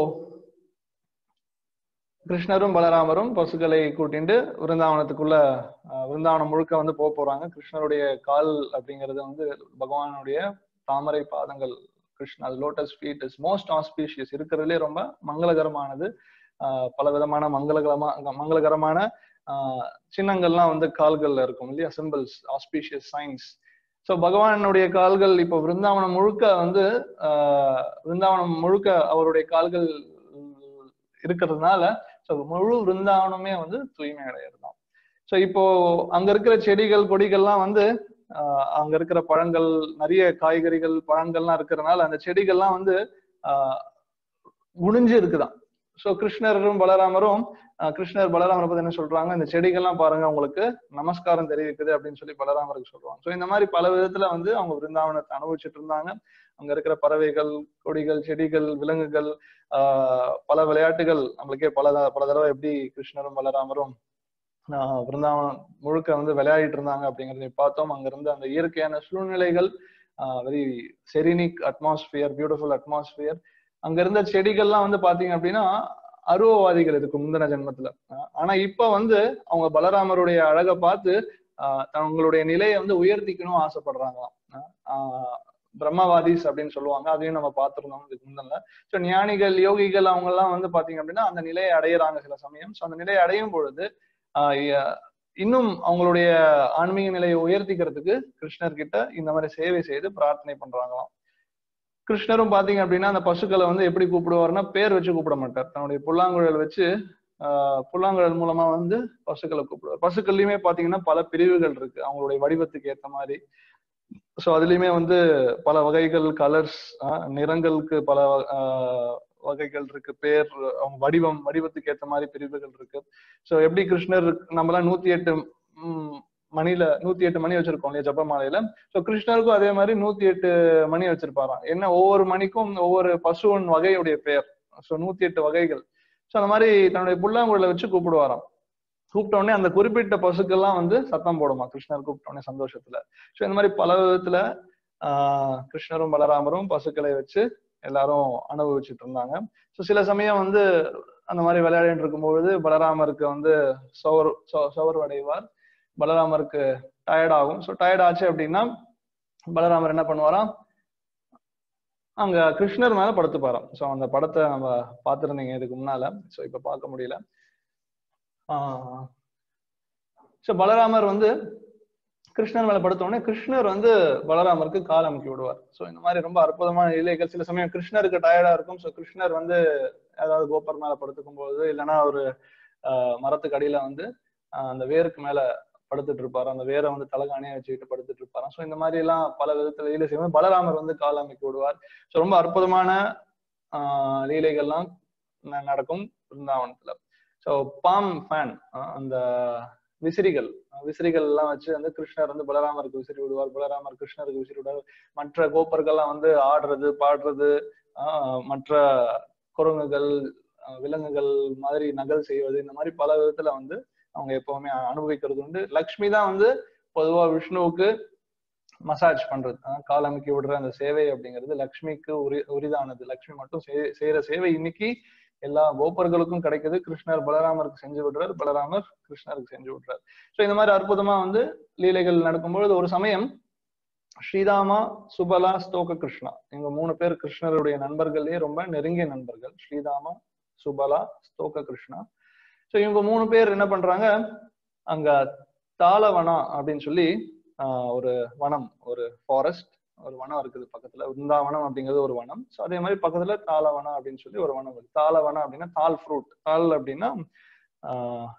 கிருஷ்ணரும் பலராமரும் பசுக்களை கூட்டிட்டு விருந்தாவனத்துக்குள்ள ஆஹ், விருந்தாவனம் முழுக்க வந்து போக போறாங்க கிருஷ்ணருடைய கால் அப்படிங்கிறது வந்து பகவானுடைய தாமரை பாதங்கள் Krishna lotus feet is most auspicious இருக்கிறதுலே ரொம்ப மங்களகரமானது ஆஹ், பல விதமான மங்களகரமா மங்களகரமான ஆஹ், சின்னங்கள்லாம் வந்து கால்கள்ல இருக்கும் இல்லையா சிம்பிள்ஸ் ஆஸ்பீஷியஸ் சைன்ஸ் ஸோ பகவானுடைய கால்கள் இப்போ விருந்தாவனம் முழுக்க வந்து ஆஹ், விருந்தாவனம் முழுக்க அவருடைய கால்கள் உம், இருக்கிறதுனால ஸோ முழு விருந்தாவனமே வந்து தூய்மை அடையிறது தான் ஸோ இப்போ அங்க இருக்கிற செடிகள் கொடிகள்லாம் வந்து ஆஹ் அங்க இருக்கிற பழங்கள் நிறைய காய்கறிகள் பழங்கள்லாம் இருக்கிறதுனால அந்த செடிகள்லாம் வந்து ஆஹ் குனிஞ்சு இருக்குதான் ஸோ கிருஷ்ணரும் பலராமரும் ஆஹ் கிருஷ்ணர் பலராமரை பத்தி என்ன சொல்றாங்க இந்த செடிகள்லாம் பாருங்க உங்களுக்கு நமஸ்காரம் தெரிவிக்குது அப்படின்னு சொல்லி பலராமருக்கு சொல்றாங்க ஸோ இந்த மாதிரி பல விதத்துல வந்து அவங்க விருந்தாவனத்தை அனுபவிச்சுட்டு இருந்தாங்க அங்க இருக்கிற பறவைகள் கொடிகள் செடிகள் விலங்குகள் ஆஹ் பல விளையாட்டுகள் நம்மளுக்கே பல த- பல தடவை எப்படி கிருஷ்ணரும் பலராமரும் ஆஹ் பிருந்தாவனம் முழுக்க வந்து விளையாடிட்டு இருந்தாங்க அப்படிங்கறதை பார்த்தோம் அங்க இருந்த அந்த இயற்கையான சூழ்நிலைகள் very serenic atmosphere beautiful atmosphere அங்க இருந்த செடிகள்லாம் வந்து பாத்தீங்க அப்படின்னா அருவவாதிகள் இதுக்கு முந்தின ஜென்மத்துல ஆஹ் ஆனா இப்ப வந்து அவங்க பலராமருடைய அழகை பார்த்து ஆஹ் தங்களுடைய நிலையை வந்து உயர்த்திக்கணும் ஆசைப்படுறாங்களாம் ஆஹ் பிரம்மவாதிஸ் அப்படின்னு சொல்லுவாங்க அதையும் நம்ம பார்த்திருந்தோம் இதுக்கு முந்தின ஸோ ஞானிகள் யோகிகள் அவங்க எல்லாம் வந்து பாத்தீங்க அப்படின்னா அந்த நிலையை அடையிறாங்க சில சமயம் ஸோ அந்த நிலையை அடையும் பொழுது ஆஹ் இ- இன்னும் அவங்களுடைய ஆன்மீக நிலையை உயர்த்திக்கிறதுக்கு கிருஷ்ணர் கிட்ட இந்த மாதிரி சேவை செய்து பிரார்த்தனை பண்றாங்களாம் கிருஷ்ணரும் பாத்தீங்க அப்படின்னா அந்த பசுக்களை வந்து எப்படி கூப்பிடுவாருன்னா பேர் வச்சு கூப்பிட மாட்டார் தன்னுடைய புல்லாங்குழல் வச்சு ஆஹ் புல்லாங்குழல் மூலமா வந்து பசுக்களை கூப்பிடுவார் பசுக்கள்லயுமே பாத்தீங்கன்னா பல பிரிவுகள் இருக்கு அவங்களுடைய வடிவத்துக்கு ஏத்த மாதிரி ஸோ அதுலயுமே வந்து பல வகைகள் கலர்ஸ் நிறங்களுக்கு பல ஆஹ் வகைகள் இருக்கு பேர் அவங்க வடிவம் வடிவத்துக்கு ஏத்த மாதிரி பிரிவுகள் இருக்கு ஸோ எப்படி கிருஷ்ணர் நம்மலாம் நூத்தி எட்டு ம், மணில நூத்தி எட்டு மணி வச்சிருக்கோம் இல்லையா ஜபமாலையில ஸோ கிருஷ்ணருக்கும் அதே மாதிரி நூத்தி எட்டு மணி வச்சிருப்பாராம் என்ன ஒவ்வொரு மணிக்கும் ஒவ்வொரு பசுவின் வகையுடைய பெயர் ஸோ நூத்தி எட்டு வகைகள் ஸோ அந்த மாதிரி தன்னுடைய புல்லாங்குழலை வச்சு கூப்பிடுவாராம் கூப்பிட்ட உடனே அந்த குறிப்பிட்ட பசுக்கெல்லாம் வந்து சத்தம் போடுமா கிருஷ்ணர் கூப்பிட்ட உடனே சந்தோஷத்துல ஸோ இந்த மாதிரி பல விதத்துல ஆஹ் கிருஷ்ணரும் பலராமரும் பசுக்களை வச்சு எல்லாரும் அனுபவிச்சுட்டு இருந்தாங்க ஸோ சில சமயம் வந்து அந்த மாதிரி விளையாடிட்டு இருக்கும்பொழுது பலராமருக்கு வந்து சோர் சோர்வடைவார் பலராமருக்கு டயர்ட் ஆகும் ஸோ டயர்ட் ஆச்சு அப்படின்னா பலராமர் என்ன பண்ணுவாராம் அங்க கிருஷ்ணர் மேல படுத்துப்பாராம் ஸோ அந்த படத்தை நம்ம பார்த்துருந்தீங்க இதுக்கு முன்னால ஸோ இப்ப பார்க்க முடியல ஸோ பலராமர் வந்து கிருஷ்ணர் மேல படுத்த உடனே கிருஷ்ணர் வந்து பலராமருக்கு கால் அமுக்கி விடுவார் ஸோ இந்த மாதிரி ரொம்ப அற்புதமான இலைகள் சில சமயம் கிருஷ்ணருக்கு டயர்டா இருக்கும் ஸோ கிருஷ்ணர் வந்து ஏதாவது கோப்பர் மேல படுத்துக்கும் போது இல்லைன்னா ஒரு ஆஹ் மரத்துக்கு அடியில வந்து ஆஹ் அந்த வேருக்கு மேல படுத்துட்டு இருப்பாரு அந்த வேரை வந்து தலகாணியா வச்சுக்கிட்டு படுத்துட்டு இருப்பாராம் ஸோ இந்த மாதிரி எல்லாம் பல விதத்துல லீலை செய்வோம் பலராமர் வந்து கால் அமைக்கி விடுவார் ஸோ ரொம்ப அற்புதமான ஆஹ் லீலைகள்லாம் ந- நடக்கும் பிருந்தாவனத்துல ஸோ பாம் ஃபேன் அந்த விசிறிகள் அஹ் விசிறிகள் எல்லாம் வச்சு வந்து கிருஷ்ணர் வந்து பலராமருக்கு விசிறி விடுவார் பலராமர் கிருஷ்ணருக்கு விசிறி விடுவார் மற்ற கோப்பர்கள்லாம் வந்து ஆடுறது பாடுறது ஆஹ் மற்ற குரங்குகள் அஹ் விலங்குகள் மாதிரி நகல் செய்வது இந்த மாதிரி பல விதத்துல வந்து அவங்க எப்பவுமே அனுபவிக்கிறது உண்டு லக்ஷ்மி தான் வந்து பொதுவா விஷ்ணுவுக்கு மசாஜ் பண்றது அஹ் கால் அமுக்கி விடுற அந்த சேவை அப்படிங்கிறது லக்ஷ்மிக்கு உரி உரிதானது லக்ஷ்மி மட்டும் செய்- செய்யற சேவை இன்னைக்கு எல்லா கோபர்களுக்கும் கிடைக்குது கிருஷ்ணர் பலராமருக்கு செஞ்சு விடுறார் பலராமர் கிருஷ்ணருக்கு செஞ்சு விடுறார் ஸோ இந்த மாதிரி அற்புதமா வந்து லீலைகள் நடக்கும்பொழுது ஒரு சமயம் ஸ்ரீதாமா சுபலா ஸ்தோக கிருஷ்ணா இவங்க மூணு பேர் கிருஷ்ணருடைய நண்பர்கள்லயே ரொம்ப நெருங்கிய நண்பர்கள் ஸ்ரீதாமா சுபலா ஸ்தோக கிருஷ்ணா ஸோ இவங்க மூணு பேர் என்ன பண்றாங்க அங்க தாளவனா அப்படின்னு சொல்லி ஆஹ் ஒரு வனம் ஒரு ஃபாரஸ்ட் ஒரு வனம் இருக்குது பக்கத்துல விருந்தாவனம் அப்படிங்கிறது ஒரு வனம் ஸோ அதே மாதிரி பக்கத்துல தாளவனம் அப்படின்னு சொல்லி ஒரு வனம் இருக்கு தாளவனம் அப்படின்னா தால் ஃப்ரூட் தால் அப்படின்னா ஆஹ்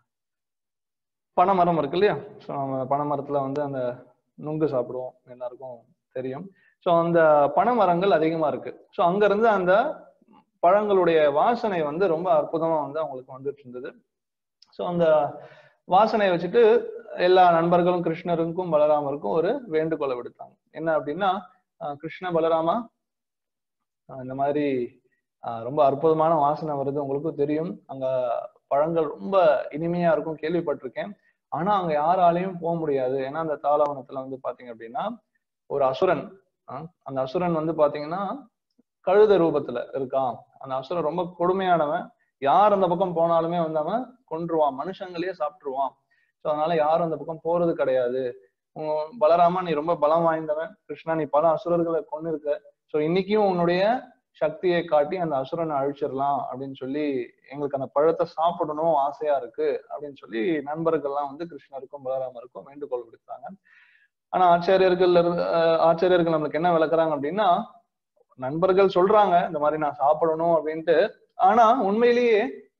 பனைமரம் இருக்கு இல்லையா ஸோ நம்ம பனைமரத்துல வந்து அந்த நுங்கு சாப்பிடுவோம் எல்லாருக்கும் தெரியும் ஸோ அந்த பனைமரங்கள் அதிகமா இருக்கு ஸோ அங்க இருந்து அந்த பழங்களுடைய வாசனை வந்து ரொம்ப அற்புதமா வந்து அவங்களுக்கு வந்துட்டு இருந்தது ஸோ அந்த வாசனையை வச்சுட்டு எல்லா நண்பர்களும் கிருஷ்ணருக்கும் பலராமருக்கும் ஒரு வேண்டுகோளை விடுத்தாங்க என்ன அப்படின்னா ஆஹ் கிருஷ்ண பலராமா ஆஹ் இந்த மாதிரி ஆஹ் ரொம்ப அற்புதமான வாசனை வருது உங்களுக்கும் தெரியும் அங்க பழங்கள் ரொம்ப இனிமையா இருக்கும் கேள்விப்பட்டிருக்கேன் ஆனா அங்க யாராலையும் போக முடியாது ஏன்னா அந்த தாளவனத்துல வந்து பாத்தீங்க அப்படின்னா ஒரு அசுரன் ஆஹ் அந்த அசுரன் வந்து பாத்தீங்கன்னா கழுத ரூபத்துல இருக்கான் அந்த அசுரன் ரொம்ப கொடுமையானவன் யார் அந்த பக்கம் போனாலுமே வந்து அவன் கொன்றுவான் மனுஷங்களையே சாப்பிட்டுருவான் ஸோ அதனால யாரும் அந்த பக்கம் போறது கிடையாது உன் பலராமா நீ ரொம்ப பலம் வாய்ந்தவன் கிருஷ்ணா நீ பல அசுரர்களை கொண்டு இருக்க ஸோ இன்னைக்கும் உன்னுடைய சக்தியை காட்டி அந்த அசுரனை அழிச்சிடலாம் அப்படின்னு சொல்லி எங்களுக்கு அந்த பழத்தை சாப்பிடணும் ஆசையா இருக்கு அப்படின்னு சொல்லி நண்பர்கள்லாம் வந்து கிருஷ்ணருக்கும் பலராமருக்கும் வேண்டுகோள் விடுத்தாங்க ஆனா ஆச்சாரியர்கள் இருந்து அஹ் ஆச்சாரியர்கள் நம்மளுக்கு என்ன விளக்குறாங்க அப்படின்னா நண்பர்கள் சொல்றாங்க இந்த மாதிரி நான் சாப்பிடணும் அப்படின்ட்டு ஆனா உண்மையிலேயே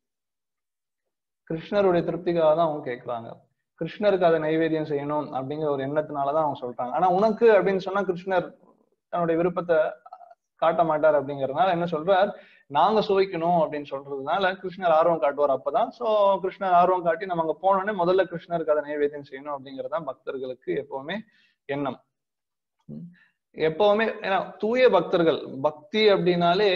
கிருஷ்ணருடைய திருப்திக்காக தான் அவங்க கேட்கறாங்க கிருஷ்ணருக்கு அதை நைவேத்தியம் செய்யணும் அப்படிங்கிற ஒரு எண்ணத்தினாலதான் அவங்க சொல்றாங்க ஆனா உனக்கு அப்படின்னு சொன்னா கிருஷ்ணர் தன்னுடைய விருப்பத்தை காட்ட மாட்டார் அப்படிங்கறதுனால என்ன சொல்றார் நாங்க சுவைக்கணும் அப்படின்னு சொல்றதுனால கிருஷ்ணர் ஆர்வம் காட்டுவார் அப்பதான் சோ கிருஷ்ணர் ஆர்வம் காட்டி நம்ம அங்க போனோடனே முதல்ல கிருஷ்ணருக்கு அதை நைவேத்தியம் செய்யணும் அப்படிங்கறதுதான் பக்தர்களுக்கு எப்பவுமே எண்ணம் உம் எப்பவுமே ஏன்னா தூய பக்தர்கள் பக்தி அப்படின்னாலே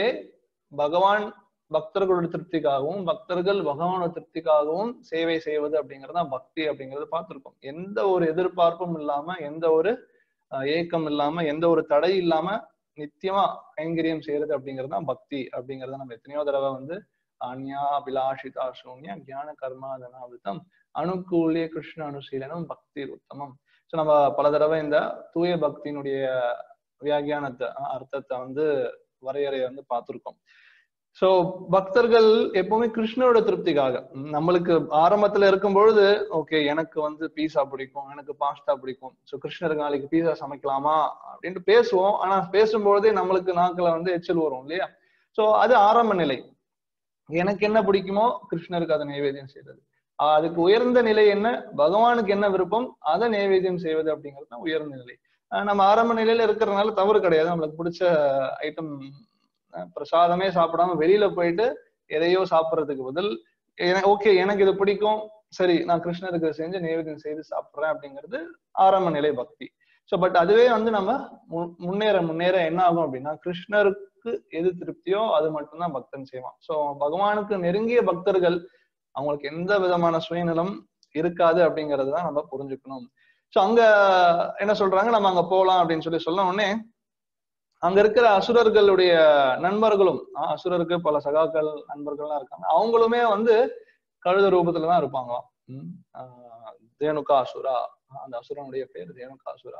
பகவான் பக்தர்களுடைய திருப்திக்காகவும் பக்தர்கள் பகவானோட திருப்திக்காகவும் சேவை செய்வது அப்படிங்கறது தான் பக்தி அப்படிங்கறது பார்த்திருக்கோம் எந்த ஒரு எதிர்பார்ப்பும் இல்லாம எந்த ஒரு அஹ், ஏக்கம் இல்லாம எந்த ஒரு தடை இல்லாம நித்தியமா கைங்கரியம் செய்யறது அப்படிங்கிறது தான் பக்தி அப்படிங்கறத நம்ம எத்தனையோ தடவை வந்து அன்யா அபிலாஷிதா சூன்யா ஞான கர்மா தனாவிதம் அணுக்கூலிய கிருஷ்ண அனுசீலனம் பக்தி உத்தமம் ஸோ நம்ம பல தடவை இந்த தூய பக்தியினுடைய வியாகியானத்தை அஹ், அர்த்தத்தை வந்து வரையறையை வந்து பார்த்திருக்கோம் சோ பக்தர்கள் எப்பவுமே கிருஷ்ணரோட திருப்திக்காக உம் நம்மளுக்கு ஆரம்பத்துல இருக்கும் பொழுது ஓகே எனக்கு வந்து பீஸா பிடிக்கும் எனக்கு பாஸ்தா பிடிக்கும் சோ கிருஷ்ணருக்கு நாளைக்கு பீஸா சமைக்கலாமா அப்படின்ட்டு பேசுவோம் ஆனா பேசும்பொழுதே நம்மளுக்கு நாக்குல வந்து எச்சல் வரும் இல்லையா சோ அது ஆரம்ப நிலை எனக்கு என்ன பிடிக்குமோ கிருஷ்ணருக்கு அதை நைவேத்தியம் செய்யறது ஆஹ் அதுக்கு உயர்ந்த நிலை என்ன பகவானுக்கு என்ன விருப்பம் அதை நைவேத்தியம் செய்வது அப்படிங்கிறது தான் உயர்ந்த நிலை ஆஹ் நம்ம ஆரம்ப நிலையில இருக்கிறதுனால தவறு கிடையாது நம்மளுக்கு பிடிச்ச ஐட்டம் பிரசாதமே சாப்பிடாம வெளியில போயிட்டு எதையோ சாப்பிடுறதுக்கு பதில் ஓகே எனக்கு இது பிடிக்கும் சரி நான் கிருஷ்ணருக்கு இதை செஞ்சு நைவேத்தியம் செய்து சாப்பிடுறேன் அப்படிங்கிறது ஆரம்ப நிலை பக்தி ஸோ பட் அதுவே வந்து நம்ம மு- முன்னேற முன்னேற என்ன ஆகும் அப்படின்னா கிருஷ்ணருக்கு எது திருப்தியோ அது மட்டும்தான் பக்தன் செய்வான் ஸோ பகவானுக்கு நெருங்கிய பக்தர்கள் அவங்களுக்கு எந்த விதமான சுயநலம் இருக்காது அப்படிங்கறது தான் நம்ம புரிஞ்சுக்கணும் ஸோ அங்க என்ன சொல்றாங்க நம்ம அங்க போகலாம் அப்படின்னு சொல்லி சொன்ன உடனே அங்க இருக்கிற அசுரர்களுடைய நண்பர்களும் ஆஹ் அசுரருக்கு பல சகாக்கள் நண்பர்கள்லாம் இருக்காங்க அவங்களுமே வந்து கழுத ரூபத்துல தான் இருப்பாங்களாம் உம் ஆஹ் தேனுகா அசுரா அந்த அசுரனுடைய பேர் தேனுகா அசுரா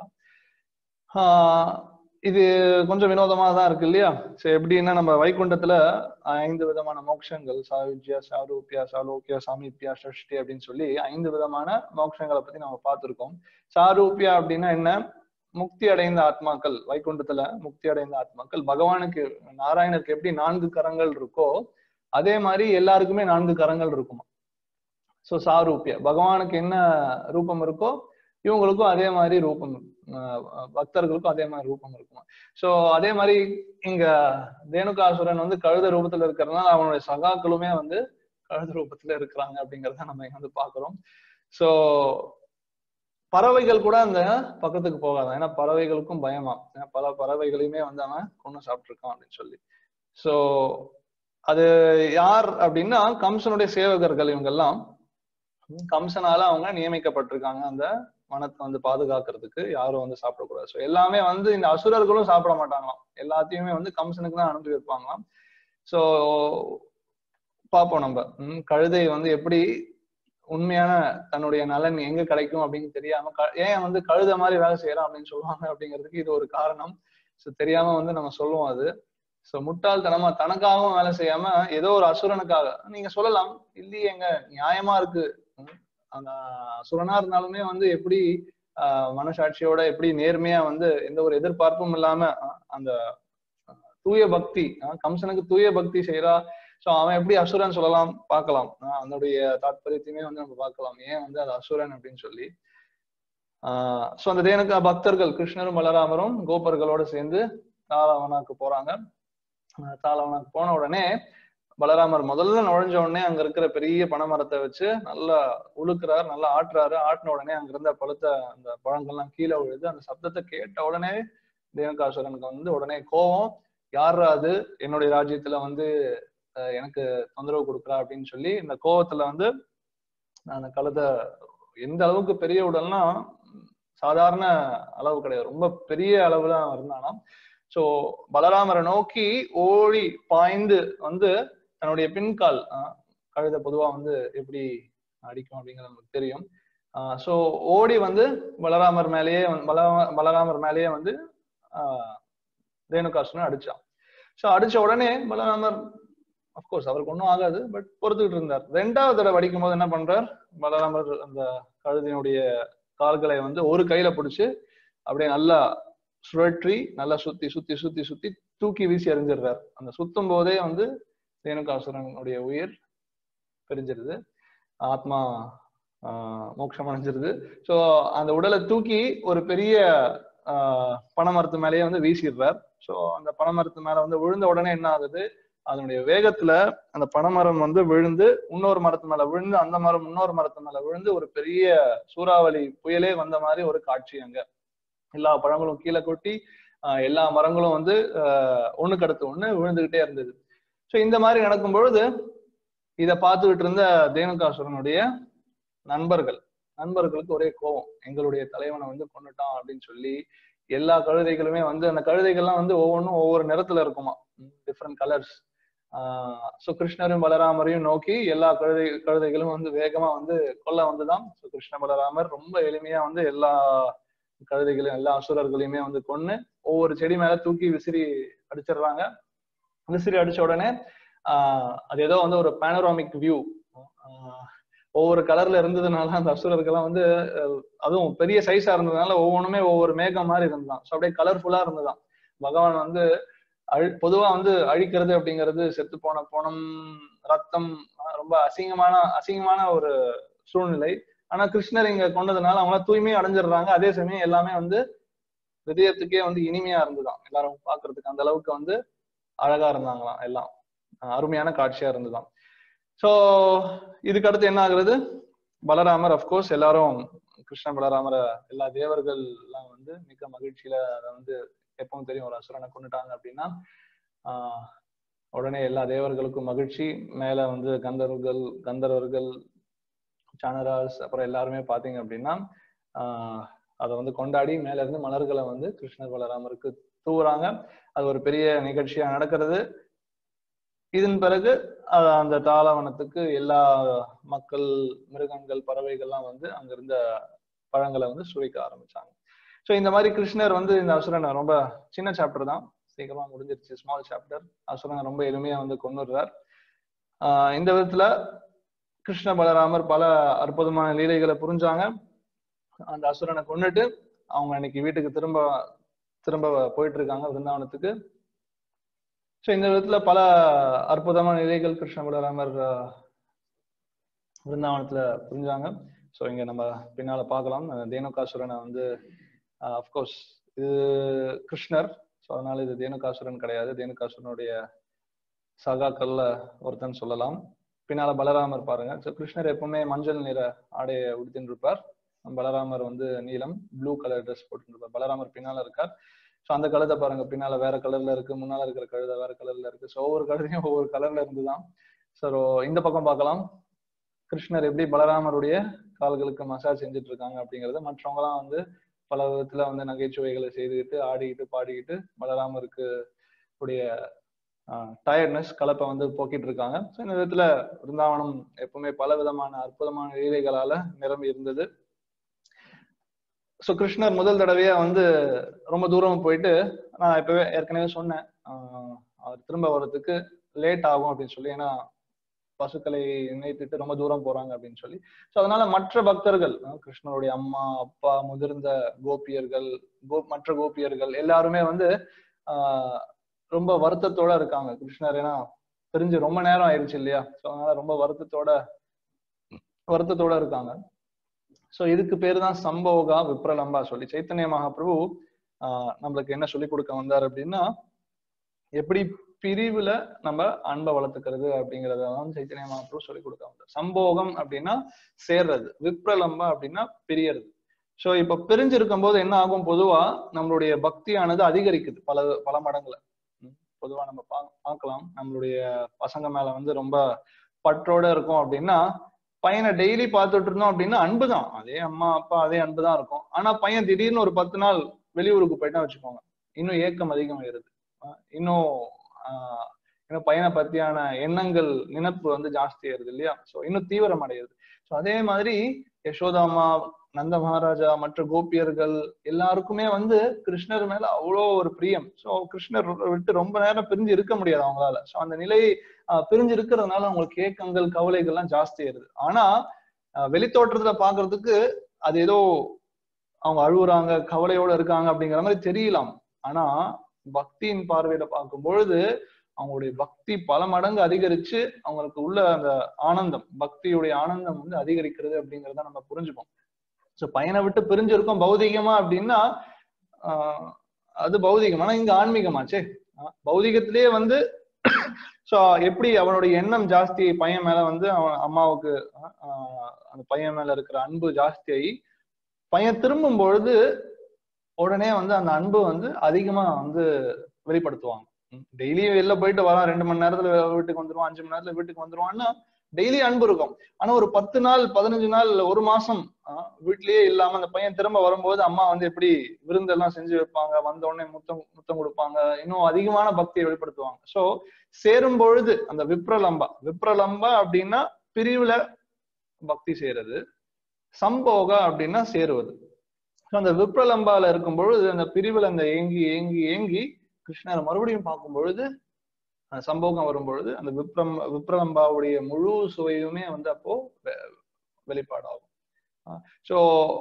ஆஹ் இது கொஞ்சம் வினோதமா தான் இருக்கு இல்லையா சரி எப்படின்னா நம்ம வைகுண்டத்துல ஐந்து விதமான மோட்சங்கள் சாயுஜ்யா சாரூபியா சாலோக்கியா சாமீபியா ஷஷ்டி அப்படின்னு சொல்லி ஐந்து விதமான மோட்சங்களை பத்தி நம்ம பார்த்திருக்கோம் சாரூபியா அப்படின்னா என்ன முக்தி அடைந்த ஆத்மாக்கள் வைகுண்டத்துல முக்தி அடைந்த ஆத்மாக்கள் பகவானுக்கு நாராயணருக்கு எப்படி நான்கு கரங்கள் இருக்கோ அதே மாதிரி எல்லாருக்குமே நான்கு கரங்கள் இருக்குமா சோ சாரூபியா பகவானுக்கு என்ன ரூபம் இருக்கோ இவங்களுக்கும் அதே மாதிரி ரூபம் ஆஹ் பக்தர்களுக்கும் அதே மாதிரி ரூபம் இருக்குமா சோ அதே மாதிரி இங்க தேனுகாசுரன் வந்து கழுத ரூபத்துல இருக்கிறதுனால அவனுடைய சகாக்களுமே வந்து கழுத ரூபத்துல இருக்கிறாங்க அப்படிங்கறத நம்ம இங்க வந்து பாக்குறோம் சோ பறவைகள் கூட அந்த பக்கத்துக்கு போகாதான் ஏன்னா பறவைகளுக்கும் பயமா ஏன்னா பல பறவைகளையுமே வந்து அவன் கொண்டு சாப்பிட்டுருக்கான் அப்படின்னு சொல்லி சோ அது யார் அப்படின்னா கம்சனுடைய சேவகர்கள் இவங்கெல்லாம் கம்சனால அவங்க நியமிக்கப்பட்டிருக்காங்க அந்த வனத்தை வந்து பாதுகாக்கிறதுக்கு யாரும் வந்து சாப்பிடக்கூடாது ஸோ எல்லாமே வந்து இந்த அசுரர்களும் சாப்பிட மாட்டாங்களாம் எல்லாத்தையுமே வந்து கம்சனுக்கு தான் அனுப்பி வைப்பாங்களாம் ஸோ பார்ப்போம் நம்ம உம் கழுதை வந்து எப்படி உண்மையான தன்னுடைய நலன் எங்க கிடைக்கும் அப்படின்னு தெரியாம க- ஏன் வந்து கழுத மாதிரி வேலை செய்யறான் அப்படின்னு சொல்லுவாங்க அப்படிங்கிறதுக்கு இது ஒரு காரணம் ஸோ தெரியாம வந்து நம்ம சொல்லுவோம் அது ஸோ முட்டாள்தனமா தனக்காகவும் வேலை செய்யாம ஏதோ ஒரு அசுரனுக்காக நீங்க சொல்லலாம் இல்லையேங்க நியாயமா இருக்கு உம் அந்த அசுரனா இருந்தாலுமே வந்து எப்படி ஆஹ் மனசாட்சியோட எப்படி நேர்மையா வந்து எந்த ஒரு எதிர்பார்ப்பும் இல்லாம அஹ் அந்த தூய பக்தி அஹ் கம்சனுக்கு தூய பக்தி செய்யறா சோ அவன் எப்படி அசுரன் சொல்லலாம் பார்க்கலாம் அஹ் அதனுடைய தாற்பயத்தையுமே வந்து நம்ம பார்க்கலாம் ஏன் வந்து அது அசுரன் அப்படின்னு சொல்லி ஆஹ் சோ அந்த தேனுக்கு பக்தர்கள் கிருஷ்ணரும் பலராமரும் கோபர்களோட சேர்ந்து தாளவனாக்கு போறாங்க ஆஹ் தாளவனாக்கு போன உடனே பலராமர் முதல்ல நுழைஞ்ச உடனே அங்க இருக்கிற பெரிய பனைமரத்தை வச்சு நல்லா உழுக்குறாரு நல்லா ஆட்டுறாரு ஆட்டின உடனே அங்க இருந்த பழுத்த அந்த பழங்கள்லாம் கீழே விழுது அந்த சப்தத்தை கேட்ட உடனே தேவகாசுரனுக்கு வந்து உடனே கோவம் யாரா அது என்னுடைய ராஜ்யத்துல வந்து அஹ், எனக்கு தொந்தரவு கொடுக்குறா அப்படின்னு சொல்லி இந்த கோவத்துல வந்து அந்த கழுதை எந்த அளவுக்கு பெரிய உடல்னா சாதாரண அளவு கிடையாது ரொம்ப பெரிய அளவுல அவன் இருந்தானாம் சோ பலராமரை நோக்கி ஓடி பாய்ந்து வந்து தன்னுடைய பின்கால் ஆஹ், கழுதை பொதுவா வந்து எப்படி அடிக்கும் அப்படிங்கிறது நமக்கு தெரியும் சோ ஓடி வந்து பலராமர் மேலேயே வந்து- பலராம பலராமர் மேலேயே வந்து ஆஹ், ரேணுகாசுரன் அடிச்சான் சோ அடிச்ச உடனே பலராமர் அப்கோர்ஸ் அவருக்கு ஒன்றும் ஆகாது பட் பொறுத்துக்கிட்டு இருந்தார் ரெண்டாவது தடவை அடிக்கும் போது என்ன பண்றார் பலராமர் அந்த கழுதையினுடைய கால்களை வந்து ஒரு கையில பிடிச்சு அப்படியே நல்லா சுழற்றி நல்லா சுத்தி சுத்தி சுத்தி சுத்தி தூக்கி வீசி எறிஞ்சிடுறார் அந்த சுத்தும் போதே வந்து ரேணுகாசுரனுடைய உயிர் பிரிஞ்சிருது ஆத்மா ஆஹ் மோட்சம் அடைஞ்சிருது ஸோ அந்த உடலை தூக்கி ஒரு பெரிய ஆஹ் பனைமரத்து மேலேயே வந்து வீசிடுறார் ஸோ அந்த பனைமரத்து மேல வந்து விழுந்த உடனே என்ன ஆகுது அதனுடைய வேகத்துல அந்த பனைமரம் வந்து விழுந்து இன்னொரு மரத்து மேல விழுந்து அந்த மரம் இன்னொரு மரத்து மேல விழுந்து ஒரு பெரிய சூறாவளி புயலே வந்த மாதிரி ஒரு காட்சி அங்க எல்லா பழங்களும் கீழே கொட்டி ஆஹ் எல்லா மரங்களும் வந்து ஆஹ் ஒண்ணுக்கு அடுத்து ஒண்ணு விழுந்துகிட்டே இருந்தது ஸோ இந்த மாதிரி நடக்கும் பொழுது இதை பார்த்துக்கிட்டு இருந்த தேனுகாசுரனுடைய நண்பர்கள் நண்பர்களுக்கு ஒரே கோவம் எங்களுடைய தலைவனை வந்து கொண்டுட்டான் அப்படின்னு சொல்லி எல்லா கழுதைகளுமே வந்து அந்த கழுதைகள்லாம் வந்து ஒவ்வொன்றும் ஒவ்வொரு நிறத்துல இருக்குமா டிஃப்ரெண்ட் கலர்ஸ் ஆஹ் ஸோ கிருஷ்ணரும் பலராமரையும் நோக்கி எல்லா கழுதை கழுதைகளும் வந்து வேகமா வந்து கொல்ல வந்துதான் ஸோ கிருஷ்ண பலராமர் ரொம்ப எளிமையா வந்து எல்லா கழுதைகளையும் எல்லா அசுரர்களையுமே வந்து கொன்னு ஒவ்வொரு செடி மேல தூக்கி விசிறி அடிச்சிடுறாங்க விசிறி அடிச்ச உடனே ஆஹ் அது ஏதோ வந்து ஒரு பேனோராமிக் வியூ ஒவ்வொரு கலர்ல இருந்ததுனால அந்த அசுரர்கள்லாம் வந்து அஹ், அதுவும் பெரிய சைஸா இருந்ததுனால ஒவ்வொன்றுமே ஒவ்வொரு மேகம் மாதிரி இருந்ததுதான் ஸோ அப்படியே கலர்ஃபுல்லா இருந்ததுதான் பகவான் வந்து அழி பொதுவா வந்து அழிக்கிறது அப்படிங்கிறது செத்து போன போனம் ரத்தம் ஆஹ் ரொம்ப அசிங்கமான அசிங்கமான ஒரு சூழ்நிலை ஆனா கிருஷ்ணர் இங்க கொண்டதுனால அவங்க தூய்மையை அடைஞ்சிடுறாங்க அதே சமயம் எல்லாமே வந்து ஹிருதயத்துக்கே வந்து இனிமையா இருந்துதான் எல்லாரும் பாக்குறதுக்கு அந்த அளவுக்கு வந்து அழகா இருந்தாங்களாம் எல்லாம் அஹ் அருமையான காட்சியா இருந்துதான் சோ இதுக்கு அடுத்து என்ன ஆகுறது பலராமர் அஃப்கோர்ஸ் எல்லாரும் கிருஷ்ண பலராமரை எல்லா தேவர்கள் எல்லாம் வந்து மிக்க மகிழ்ச்சியில அதை வந்து எப்பவும் தெரியும் ஒரு அசுரனை கொண்டுட்டாங்க அப்படின்னா ஆஹ் உடனே எல்லா தேவர்களுக்கும் மகிழ்ச்சி மேல வந்து கந்தர்வர்கள் கந்தர்வர்கள் சானராஸ் அப்புறம் எல்லாருமே பாத்தீங்க அப்படின்னா ஆஹ் அதை வந்து கொண்டாடி மேல இருந்து மலர்களை வந்து கிருஷ்ண பலராமருக்கு தூவுறாங்க அது ஒரு பெரிய நிகழ்ச்சியா நடக்கிறது இதன் பிறகு அஹ் அந்த தாளவனத்துக்கு எல்லா மக்கள் மிருகங்கள் பறவைகள்லாம் வந்து அங்க இருந்த பழங்களை வந்து சுவைக்க ஆரம்பிச்சாங்க ஸோ இந்த மாதிரி கிருஷ்ணர் வந்து இந்த அசுரனை ரொம்ப சின்ன சாப்டர் தான் சீக்கிரமா முடிஞ்சிருச்சு ஸ்மால் சாப்டர் அசுரனை ரொம்ப எளிமையா வந்து கொண்டுடுறார் ஆஹ் இந்த விதத்துல கிருஷ்ண பலராமர் பல அற்புதமான லீலைகளை புரிஞ்சாங்க அந்த அசுரனை கொண்டுட்டு அவங்க இன்னைக்கு வீட்டுக்கு திரும்ப திரும்ப போயிட்டு இருக்காங்க விருந்தாவனத்துக்கு ஸோ இந்த விதத்துல பல அற்புதமான நிலைகள் கிருஷ்ண பலராமர் ஆஹ், விருந்தாவனத்துல புரிஞ்சாங்க ஸோ இங்க நம்ம பின்னால பார்க்கலாம் அஹ் தேனுகாசுரனை வந்து அஃப்கோர்ஸ் இது கிருஷ்ணர் ஸோ அதனால இது தேனுகாசுரன் கிடையாது தேனுகாசுரனுடைய சகாக்கள்ல ஒருத்தன் சொல்லலாம் பின்னால பலராமர் பாருங்க ஸோ கிருஷ்ணர் எப்பவுமே மஞ்சள் நிற ஆடையை உடுத்தின்னு இருப்பார் பலராமர் வந்து நீலம் ப்ளூ கலர் ட்ரெஸ் போட்டுருப்பார் பலராமர் பின்னால இருக்கார் ஸோ அந்த கழுதை பாருங்க பின்னால வேற கலர்ல இருக்கு முன்னால இருக்கிற கழுதை வேற கலர்ல இருக்கு ஸோ ஒவ்வொரு கழுதையும் ஒவ்வொரு கலர்ல இருந்துதான் ஸோ இந்த பக்கம் பார்க்கலாம் கிருஷ்ணர் எப்படி பலராமருடைய கால்களுக்கு மசாஜ் செஞ்சுட்டு இருக்காங்க அப்படிங்கறது மற்றவங்கலாம் வந்து பல விதத்துல வந்து நகைச்சுவைகளை செய்துக்கிட்டு ஆடிக்கிட்டு பாடிக்கிட்டு பலராமருக்கு உடைய டயர்ட்னஸ் கலப்பை வந்து போக்கிட்டு இருக்காங்க ஸோ இந்த விதத்துல விருந்தாவனம் எப்பவுமே பல விதமான அற்புதமான லீலைகளால நிரம்பி இருந்தது ஸோ கிருஷ்ணர் முதல் தடவையா வந்து ரொம்ப தூரம் போயிட்டு நான் இப்பவே ஏற்கனவே சொன்னேன் ஆஹ் அவர் திரும்ப வர்றதுக்கு லேட் ஆகும் அப்படின்னு சொல்லி ஏன்னா பசுக்களை இணைத்துட்டு ரொம்ப தூரம் போறாங்க அப்படின்னு சொல்லி ஸோ அதனால மற்ற பக்தர்கள் அஹ் கிருஷ்ணருடைய அம்மா அப்பா முதிர்ந்த கோபியர்கள் கோ மற்ற கோபியர்கள் எல்லாருமே வந்து ஆஹ் ரொம்ப வருத்தத்தோட இருக்காங்க கிருஷ்ணர் ஏன்னா தெரிஞ்சு ரொம்ப நேரம் ஆயிடுச்சு இல்லையா ஸோ அதனால ரொம்ப வருத்தத்தோட வருத்தத்தோட இருக்காங்க ஸோ இதுக்கு பேரு தான் சம்போகா விப்ரலம்பா சொல்லி சைத்தன்ய மகாபிரபு ஆஹ் நம்மளுக்கு என்ன சொல்லி கொடுக்க வந்தார் அப்படின்னா எப்படி பிரிவுல நம்ம அன்பை வளர்த்துக்கிறது அப்படிங்கறத வந்து சைத்தன்ய மகாபிரபு சொல்லி கொடுக்க வந்தார் சம்போகம் அப்படின்னா சேர்றது விப்ரலம்பா அப்படின்னா பிரியறது ஸோ இப்ப பிரிஞ்சிருக்கும் போது என்ன ஆகும் பொதுவா நம்மளுடைய பக்தியானது அதிகரிக்குது பல பல மடங்குல ம், பொதுவா நம்ம பா பார்க்கலாம் நம்மளுடைய பசங்க மேல வந்து ரொம்ப பற்றோட இருக்கும் அப்படின்னா பையனை டெய்லி பார்த்துட்டு இருந்தோம் அப்படின்னா அன்பு தான் அதே அம்மா அப்பா அதே அன்பு தான் இருக்கும் ஆனா பையன் திடீர்னு ஒரு பத்து நாள் வெளியூருக்கு போயிட்டா வச்சுக்கோங்க இன்னும் ஏக்கம் அதிகமாயிருது ஆஹ் இன்னும் ஆஹ் இன்னும் பையனை பத்தியான எண்ணங்கள் நினைப்பு வந்து ஜாஸ்தி ஆயிருது இல்லையா சோ இன்னும் தீவிரம் அடையுது ஸோ அதே மாதிரி யசோதாமா நந்த மகாராஜா மற்ற கோபியர்கள் எல்லாருக்குமே வந்து கிருஷ்ணர் மேல அவ்வளோ ஒரு பிரியம் ஸோ கிருஷ்ணர் விட்டு ரொம்ப நேரம் பிரிஞ்சு இருக்க முடியாது அவங்களால ஸோ அந்த நிலை ஆஹ் பிரிஞ்சு இருக்கிறதுனால அவங்களுக்கு ஏக்கங்கள் கவலைகள்லாம் ஜாஸ்தி ஆயிருது ஆனா ஆஹ் வெளித்தோற்றத்துல பாக்குறதுக்கு அது ஏதோ அவங்க அழுகுறாங்க கவலையோட இருக்காங்க அப்படிங்கிற மாதிரி தெரியலாம் ஆனா பக்தியின் பார்வையில பார்க்கும் பொழுது அவங்களுடைய பக்தி பல மடங்கு அதிகரிச்சு அவங்களுக்கு உள்ள அந்த ஆனந்தம் பக்தியுடைய ஆனந்தம் வந்து அதிகரிக்கிறது அப்படிங்கிறத நம்ம புரிஞ்சுப்போம் ஸோ பையனை விட்டு பிரிஞ்சிருக்கோம் பௌதிகமா அப்படின்னா ஆஹ் அது பௌதிகம் ஆனா இங்க ஆன்மீகமாச்சே ஆஹ் பௌதிகத்திலேயே வந்து ஸோ எப்படி அவனுடைய எண்ணம் ஜாஸ்தி பையன் மேல வந்து அவன் அம்மாவுக்கு ஆஹ் அந்த பையன் மேல இருக்கிற அன்பு ஜாஸ்தியாகி பையன் திரும்பும் பொழுது உடனே வந்து அந்த அன்பு வந்து அதிகமா வந்து வெளிப்படுத்துவாங்க டெய்லி வெளில போயிட்டு வரான் ரெண்டு மணி நேரத்துல வீட்டுக்கு வந்துருவான் அஞ்சு மணி நேரத்துல வீட்டுக்கு வந்துருவான்னா டெய்லி அன்பு இருக்கும் ஆனா ஒரு பத்து நாள் பதினஞ்சு நாள் ஒரு மாசம் ஆஹ் வீட்லயே இல்லாம அந்த பையன் திரும்ப வரும்போது அம்மா வந்து எப்படி விருந்தெல்லாம் செஞ்சு வைப்பாங்க வந்த உடனே முத்தம் முத்தம் கொடுப்பாங்க இன்னும் அதிகமான பக்தியை வெளிப்படுத்துவாங்க சோ சேரும் பொழுது அந்த விப்ரலம்பா விப்ரலம்பா அப்படின்னா பிரிவுல பக்தி செய்யறது சம்போகா அப்படின்னா சேருவது So, அந்த விப்ரலம்பால இருக்கும் பொழுது அந்த பிரிவுல அந்த ஏங்கி ஏங்கி ஏங்கி கிருஷ்ணரை மறுபடியும் பார்க்கும் பொழுது அந்த சம்போகம் வரும் பொழுது அந்த விப்ரம் விப்ரலம்பாவுடைய முழு சுவையுமே வந்து அப்போ வெ- வெளிப்பாடாகும் ஸோ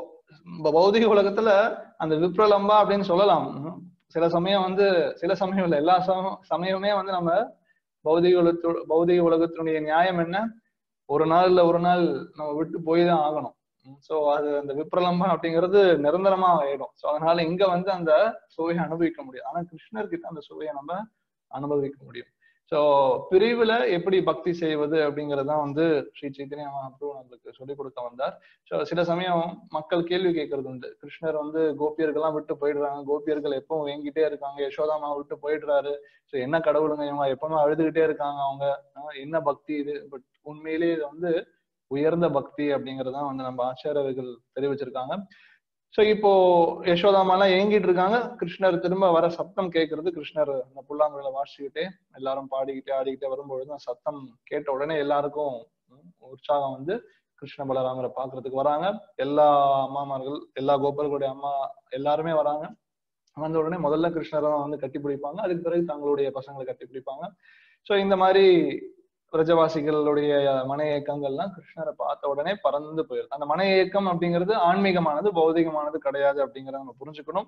பௌதிக உலகத்துல அந்த விப்ரலம்பா அப்படின்னு சொல்லலாம் உம் சில சமயம் வந்து சில சமயம் இல்லை எல்லா சம சமயமே வந்து நம்ம பௌதிக உலகத்து பௌதிக உலகத்தினுடைய நியாயம் என்ன ஒரு நாள் இல்ல ஒரு நாள் நம்ம விட்டு போய் தான் ஆகணும் ஸோ அது அந்த விப்ரலம்பம் அப்படிங்கிறது நிரந்தரமா ஆயிடும் ஸோ அதனால இங்க வந்து அந்த சுவையை அனுபவிக்க முடியும் ஆனா கிருஷ்ணர்கிட்ட அந்த சுவையை நம்ம அனுபவிக்க முடியும் ஸோ பிரிவுல எப்படி பக்தி செய்வது அப்படிங்கறதான் வந்து ஸ்ரீ சைத்தன்ய மகாபிரபு நம்மளுக்கு சொல்லிக் கொடுக்க வந்தார் ஸோ சில சமயம் மக்கள் கேள்வி கேட்கறது உண்டு கிருஷ்ணர் வந்து கோபியர்கள்லாம் விட்டு போயிடுறாங்க கோபியர்கள் எப்பவும் வேங்கிட்டே இருக்காங்க யசோதாமா விட்டு போயிடுறாரு ஸோ என்ன கடவுளுங்க இவங்க எப்பவுமே அழுதுகிட்டே இருக்காங்க அவங்க ஆஹ் என்ன பக்தி இது பட் உண்மையிலேயே இது வந்து உயர்ந்த பக்தி அப்படிங்கறதான் வந்து நம்ம ஆச்சாரியர்கள் தெரிவிச்சிருக்காங்க சோ இப்போ யசோதாமாலாம் ஏங்கிட்டு இருக்காங்க கிருஷ்ணர் திரும்ப வர சத்தம் கேட்கறது கிருஷ்ணர் அந்த புல்லாங்குழல வாசிக்கிட்டே எல்லாரும் பாடிக்கிட்டே ஆடிக்கிட்டே வரும்பொழுது அந்த சத்தம் கேட்ட உடனே எல்லாருக்கும் உம், உற்சாகம் வந்து கிருஷ்ண பலராமரை பாக்குறதுக்கு வராங்க எல்லா அம்மாமார்கள் எல்லா கோபர்களுடைய அம்மா எல்லாருமே வராங்க வந்த உடனே முதல்ல கிருஷ்ணரை தான் வந்து கட்டி பிடிப்பாங்க அதுக்கு பிறகு தங்களுடைய பசங்களை கட்டி பிடிப்பாங்க சோ இந்த மாதிரி பிரஜவாசிகளுடைய மன இயக்கங்கள்லாம் கிருஷ்ணரை பார்த்த உடனே பறந்து போயிடும் அந்த மன இயக்கம் அப்படிங்கிறது ஆன்மீகமானது பௌதிகமானது கிடையாது அப்படிங்கறத நம்ம புரிஞ்சுக்கணும்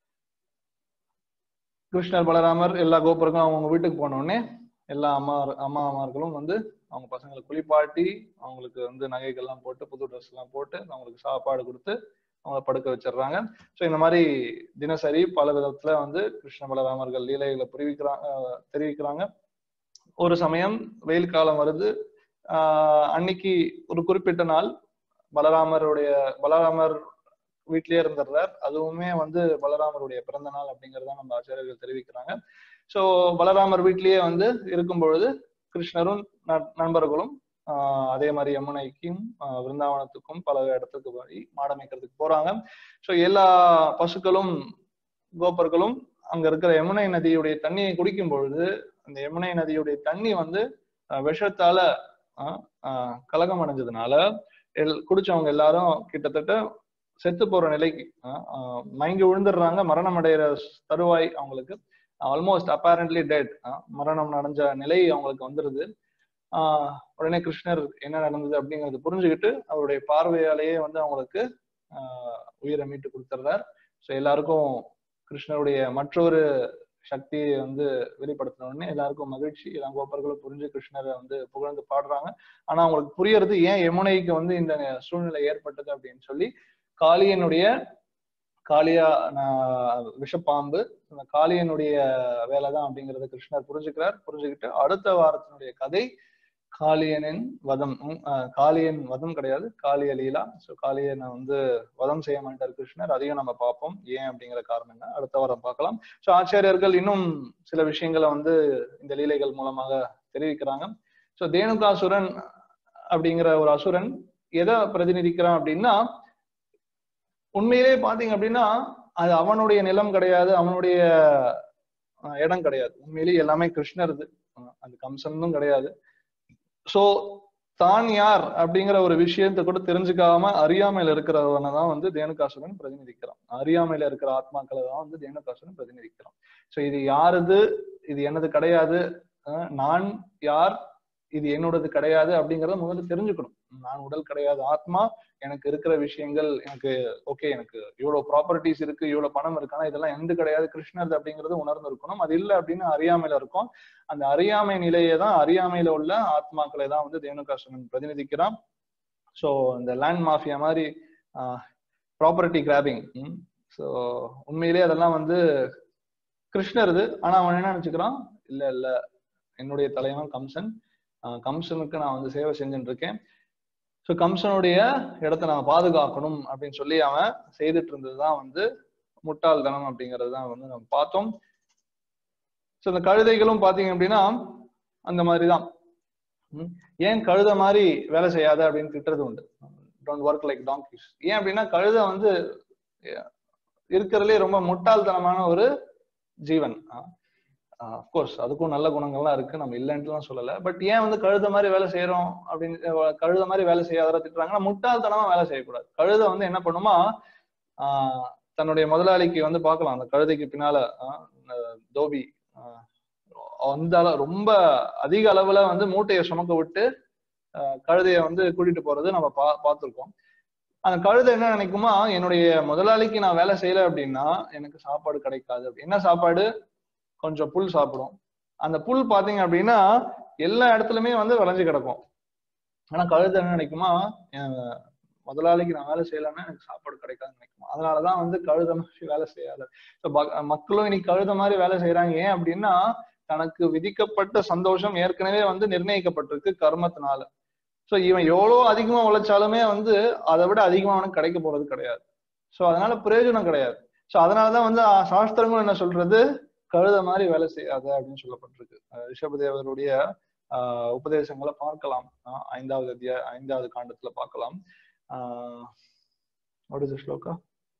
கிருஷ்ணர் பலராமர் எல்லா கோபுரங்களும் அவங்க வீட்டுக்கு போன உடனே எல்லா அம்மா அம்மா அம்மார்களும் வந்து அவங்க பசங்களை குளிப்பாட்டி அவங்களுக்கு வந்து நகைகள்லாம் போட்டு புது ட்ரெஸ் எல்லாம் போட்டு அவங்களுக்கு சாப்பாடு கொடுத்து அவங்கள படுக்க வச்சிடுறாங்க ஸோ இந்த மாதிரி தினசரி பல விதத்துல வந்து கிருஷ்ண பலராமர்கள் லீலைகளை புரிவிக்கிறாங்க அஹ் தெரிவிக்கிறாங்க ஒரு சமயம் வெயில் காலம் வருது ஆஹ் அன்னைக்கு ஒரு குறிப்பிட்ட நாள் பலராமருடைய பலராமர் வீட்லயே இருந்துடுறார் அதுவுமே வந்து பலராமருடைய பிறந்த நாள் அப்படிங்கறத நம்ம ஆச்சாரியர்கள் தெரிவிக்கிறாங்க சோ பலராமர் வீட்லயே வந்து இருக்கும் பொழுது கிருஷ்ணரும் ந- நண்பர்களும் ஆஹ் அதே மாதிரி யமுனைக்கும் ஆஹ் விருந்தாவனத்துக்கும் பல இடத்துக்கு போய் மாடமைக்கிறதுக்கு போறாங்க சோ எல்லா பசுக்களும் கோபர்களும் அங்க இருக்கிற யமுனை நதியுடைய தண்ணியை குடிக்கும் பொழுது அந்த யமுனை நதியுடைய தண்ணி வந்து அஹ், விஷத்தால ஆஹ், ஆஹ், கலகம் அடைஞ்சதுனால எல்- குடிச்சவங்க எல்லாரும் கிட்டத்தட்ட செத்து போற நிலைக்கு ஆஹ், ஆஹ், மயங்கி விழுந்துடுறாங்க மரணம் அடைகிற தருவாய் அவங்களுக்கு ஆல்மோஸ்ட் அப்பேரண்ட்லி டெட் மரணம் அடைஞ்ச நிலை அவங்களுக்கு வந்துருது ஆஹ் உடனே கிருஷ்ணர் என்ன நடந்தது அப்படிங்கறது புரிஞ்சுக்கிட்டு அவருடைய பார்வையாலேயே வந்து அவங்களுக்கு ஆஹ் உயிரை மீட்டு கொடுத்துட்றார் ஸோ எல்லாருக்கும் கிருஷ்ணருடைய மற்றொரு சக்தியை வந்து வெளிப்படுத்தின உடனே எல்லாருக்கும் மகிழ்ச்சி எல்லா கோப்பர்களும் புரிஞ்சு கிருஷ்ணரை வந்து புகழ்ந்து பாடுறாங்க ஆனா அவங்களுக்கு புரியறது ஏன் யமுனைக்கு வந்து இந்த சூழ்நிலை ஏற்பட்டது அப்படின்னு சொல்லி காளியனுடைய காளியா நான் விஷப்பாம்பு அந்த காளியனுடைய வேலை தான் அப்படிங்கறத கிருஷ்ணர் புரிஞ்சுக்கிறார் புரிஞ்சுக்கிட்டு அடுத்த வாரத்தினுடைய கதை காளியனின் வதம் உம், அஹ், காளியன் வதம் கிடையாது காளிய லீலா ஸோ காளியனை வந்து வதம் செய்ய மாட்டார் கிருஷ்ணர் அதையும் நம்ம பார்ப்போம் ஏன் அப்படிங்கிற காரணம் என்ன அடுத்த வாரம் பார்க்கலாம் ஸோ ஆச்சாரியர்கள் இன்னும் சில விஷயங்களை வந்து இந்த லீலைகள் மூலமாக தெரிவிக்கிறாங்க ஸோ தேனுகாசுரன் அப்படிங்கிற ஒரு அசுரன் எதை பிரதிநிதிக்கிறான் அப்படின்னா உண்மையிலே பாத்தீங்க அப்படின்னா அது அவனுடைய நிலம் கிடையாது அவனுடைய அஹ், இடம் கிடையாது உண்மையிலேயே எல்லாமே கிருஷ்ணருது அஹ், அது கம்சனும் கிடையாது சோ தான் யார் அப்படிங்கிற ஒரு விஷயத்தை கூட தெரிஞ்சுக்காம அறியாமையில இருக்கிறவனை தான் வந்து தேனுகாசுரன் பிரதிநிதிக்கிறான் அறியாமையில இருக்கிற ஆத்மாக்களை தான் வந்து தேனுகாசுரன் பிரதிநிதிக்கிறான் சோ இது யாருது இது என்னது கிடையாது அஹ் நான் யார் இது என்னோடது கிடையாது அப்படிங்கறத முதல்ல தெரிஞ்சுக்கணும் நான் உடல் கிடையாது ஆத்மா எனக்கு இருக்கிற விஷயங்கள் எனக்கு ஓகே எனக்கு இவ்வளவு ப்ராப்பர்ட்டிஸ் இருக்கு இவ்வளவு பணம் இருக்கு ஆனா இதெல்லாம் எந்த கிடையாது கிருஷ்ணர் அப்படிங்கிறது உணர்ந்து இருக்கணும் அது இல்லை அப்படின்னு அறியாமையில இருக்கும் அந்த அறியாமை நிலையை தான் அறியாமையில உள்ள ஆத்மாக்களை தான் வந்து தேனுகாசுரன் பிரதிநிதிக்கிறான் ஸோ இந்த லேண்ட் மாஃபியா மாதிரி ப்ராப்பர்ட்டி கிராபிங் ஸோ உண்மையிலேயே அதெல்லாம் வந்து கிருஷ்ணருது ஆனா அவன் என்ன நினைச்சுக்கிறான் இல்ல இல்ல என்னுடைய தலைவன் கம்சன் ஆஹ் கம்சனுக்கு நான் வந்து சேவை செஞ்சுட்டு இருக்கேன் ஸோ கம்சனுடைய இடத்த நான் பாதுகாக்கணும் அப்படின்னு சொல்லி அவன் செய்துட்டு இருந்ததுதான் வந்து முட்டாள்தனம் அப்படிங்கிறது தான் வந்து நம்ம பார்த்தோம் ஸோ இந்த கழுதைகளும் பாத்தீங்க அப்படின்னா அந்த மாதிரிதான் ம். ஏன் கழுதை மாதிரி வேலை செய்யாத அப்படின்னு திட்டுறது உண்டு டோன்ட் ஒர்க் லைக் டாங்கிஸ் ஏன் அப்படின்னா கழுதை வந்து இருக்கிறதுலே ரொம்ப முட்டாள்தனமான ஒரு ஜீவன் அஃப்கோர்ஸ் அதுக்கும் நல்ல குணங்கள்லாம் இருக்கு நம்ம இல்லைன்ட்டுலாம் சொல்லல பட் ஏன் வந்து கழுத மாதிரி வேலை செய்யறோம் அப்படின்னு அஹ் கழுத மாதிரி வேலை செய்யாத திட்டுறாங்கன்னா முட்டாள்தனமா வேலை செய்யக்கூடாது கழுத வந்து என்ன பண்ணுமா ஆஹ் தன்னுடைய முதலாளிக்கு வந்து பார்க்கலாம் அந்த கழுதைக்கு பின்னால ஆஹ் இந்த தோபி ஆஹ் அந்த அளவு ரொம்ப அதிக அளவுல வந்து மூட்டையை சுமக்க விட்டு ஆஹ் கழுதைய வந்து கூட்டிட்டு போறது நம்ம பா பார்த்திருக்கோம் அந்த கழுதை என்ன நினைக்குமா என்னுடைய முதலாளிக்கு நான் வேலை செய்யல அப்படின்னா எனக்கு சாப்பாடு கிடைக்காது அப்படி. என்ன சாப்பாடு கொஞ்சம் புல் சாப்பிடும் அந்த புல் பாத்தீங்க அப்படின்னா எல்லா இடத்துலயுமே வந்து விளைஞ்சு கிடக்கும் ஆனா கழுதை என்ன நினைக்குமா என் முதலாளிக்கு நான் வேலை செய்யலைன்னா எனக்கு சாப்பாடு கிடைக்காதுன்னு நினைக்குமா அதனாலதான் வந்து கழுத மாதிரி வேலை செய்யாத So, ப- மக்களும் இன்னைக்கு கழுத மாதிரி வேலை செய்யறாங்க ஏன் அப்படின்னா தனக்கு விதிக்கப்பட்ட சந்தோஷம் ஏற்கனவே வந்து நிர்ணயிக்கப்பட்டிருக்கு கர்மத்தினால சோ இவன் எவ்வளவு அதிகமா உழைச்சாலுமே வந்து அதை விட அதிகமா அவனுக்கு கிடைக்க போறது கிடையாது சோ அதனால பிரயோஜனம் கிடையாது சோ அதனாலதான் வந்து ஆஹ், சாஸ்திரங்களும் என்ன சொல்றது கழுத மாதிரி வேலை செய்யாத அப்படின்னு சொல்லப்பட்டிருக்கு அஹ் ரிஷபதேவருடைய ஆஹ் உபதேசங்களை பார்க்கலாம் ஆஹ் ஐந்தாவது அத்தியாய ஐந்தாவது காண்டத்துல பார்க்கலாம் ஆஹ் what is the ஸ்லோகா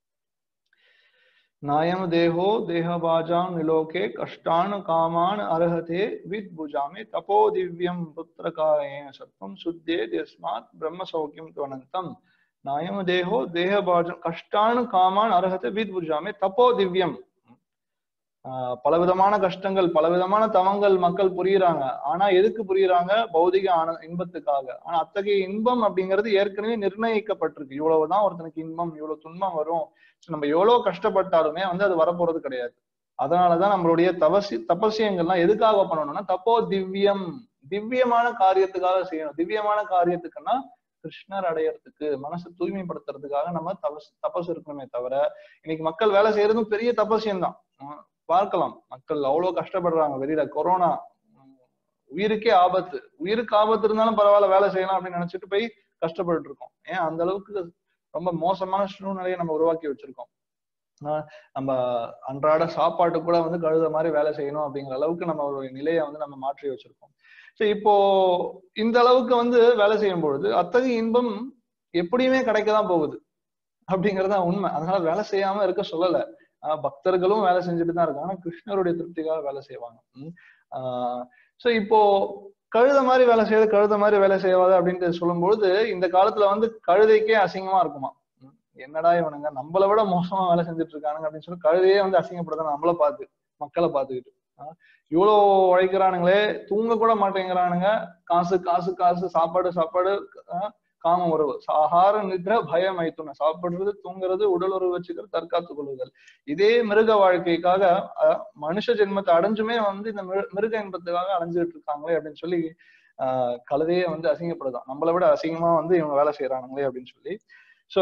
நாயம் தேகோ தேகபாஜாம் நிலோகே கஷ்டான் காமான் அர்ஹதே வித் புஜாமே தபோ திவ்யம் புத்திரகாயேன சத்வம் சுத்தே தஸ்மாத் பிரம்ம சௌக்கியம் துவனந்தம் நாயம் தேகோ தேகபாஜம் கஷ்டான் காமான் அர்ஹதே வித் புஜாமே தபோ திவ்யம் ஆஹ் பலவிதமான கஷ்டங்கள் பலவிதமான தவங்கள் மக்கள் புரியுறாங்க ஆனா எதுக்கு புரியுறாங்க பௌதிக ஆன இன்பத்துக்காக ஆனா அத்தகைய இன்பம் அப்படிங்கிறது ஏற்கனவே நிர்ணயிக்கப்பட்டிருக்கு இவ்வளவுதான் ஒருத்தனுக்கு இன்பம் இவ்வளவு துன்பம் வரும் So நம்ம எவ்வளவு கஷ்டப்பட்டாலுமே வந்து அது வரப்போறது கிடையாது அதனாலதான் நம்மளுடைய தபசி தபசியங்கள்லாம் எதுக்காக பண்ணணும்னா தப்போ திவ்யம் திவ்யமான காரியத்துக்காக செய்யணும் திவ்யமான காரியத்துக்குன்னா கிருஷ்ணர் அடையறதுக்கு மனசை தூய்மைப்படுத்துறதுக்காக நம்ம தபஸ் தபஸ் இருக்கணுமே தவிர இன்னைக்கு மக்கள் வேலை செய்யறதும் பெரிய தபசியம் தான் பார்க்கலாம் மக்கள் அவ்வளவு கஷ்டப்படுறாங்க வெளியில கொரோனா உம், உயிருக்கே ஆபத்து உயிருக்கு ஆபத்து இருந்தாலும் பரவாயில்ல வேலை செய்யலாம் அப்படின்னு நினைச்சிட்டு போய் கஷ்டப்பட்டு இருக்கோம் ஏன் அந்த அளவுக்கு ரொம்ப மோசமான சூழ்நிலையை நம்ம உருவாக்கி வச்சிருக்கோம் ஆஹ் நம்ம அன்றாட சாப்பாட்டு கூட வந்து கழுத மாதிரி வேலை செய்யணும் அப்படிங்கிற அளவுக்கு நம்ம ஒரு நிலையை வந்து நம்ம மாற்றி வச்சிருக்கோம் ஸோ இப்போ இந்த அளவுக்கு வந்து வேலை செய்யும் பொழுது அத்தகைய இன்பம் எப்படியுமே கிடைக்க தான் போகுது அப்படிங்கிறது தான் உண்மை அதனால வேலை செய்யாம இருக்க சொல்லல ஆஹ் பக்தர்களும் வேலை செஞ்சுட்டு தான் இருக்காங்க ஆனா கிருஷ்ணருடைய திருப்திக்காக வேலை செய்வாங்க உம் ஆஹ் சோ இப்போ கழுத மாதிரி வேலை செய்யாது கழுத மாதிரி வேலை செய்வாது அப்படின்ட்டு சொல்லும்பொழுது இந்த காலத்துல வந்து கழுதைக்கே அசிங்கமா இருக்குமா உம் என்னடா இவனுங்க நம்மளை விட மோசமா வேலை செஞ்சுட்டு இருக்கானுங்க அப்படின்னு சொல்லி கழுதையே வந்து அசிங்கப்படுதான் நம்மள பார்த்து மக்களை பார்த்துக்கிட்டு ஆஹ் இவ்வளோ உழைக்கிறானுங்களே தூங்க கூட மாட்டேங்கிறானுங்க காசு காசு காசு சாப்பாடு சாப்பாடு ஆஹ் காம உறவு ஆகார நித்ர பயம் ஐத்துண சாப்பிடுறது தூங்குறது உடல் உறவு வச்சுக்கிறது தற்காத்து கொள்ளுதல் இதே மிருக வாழ்க்கைக்காக அஹ், மனுஷ ஜென்மத்தை அடைஞ்சுமே வந்து இந்த மிரு- மிருக இன்பத்துக்காக அடைஞ்சுட்டு இருக்காங்களே அப்படின்னு சொல்லி ஆஹ் கழுதையே வந்து அசிங்கப்படுதான் நம்மளை விட அசிங்கமா வந்து இவங்க வேலை செய்யறானுங்களே அப்படின்னு சொல்லி சோ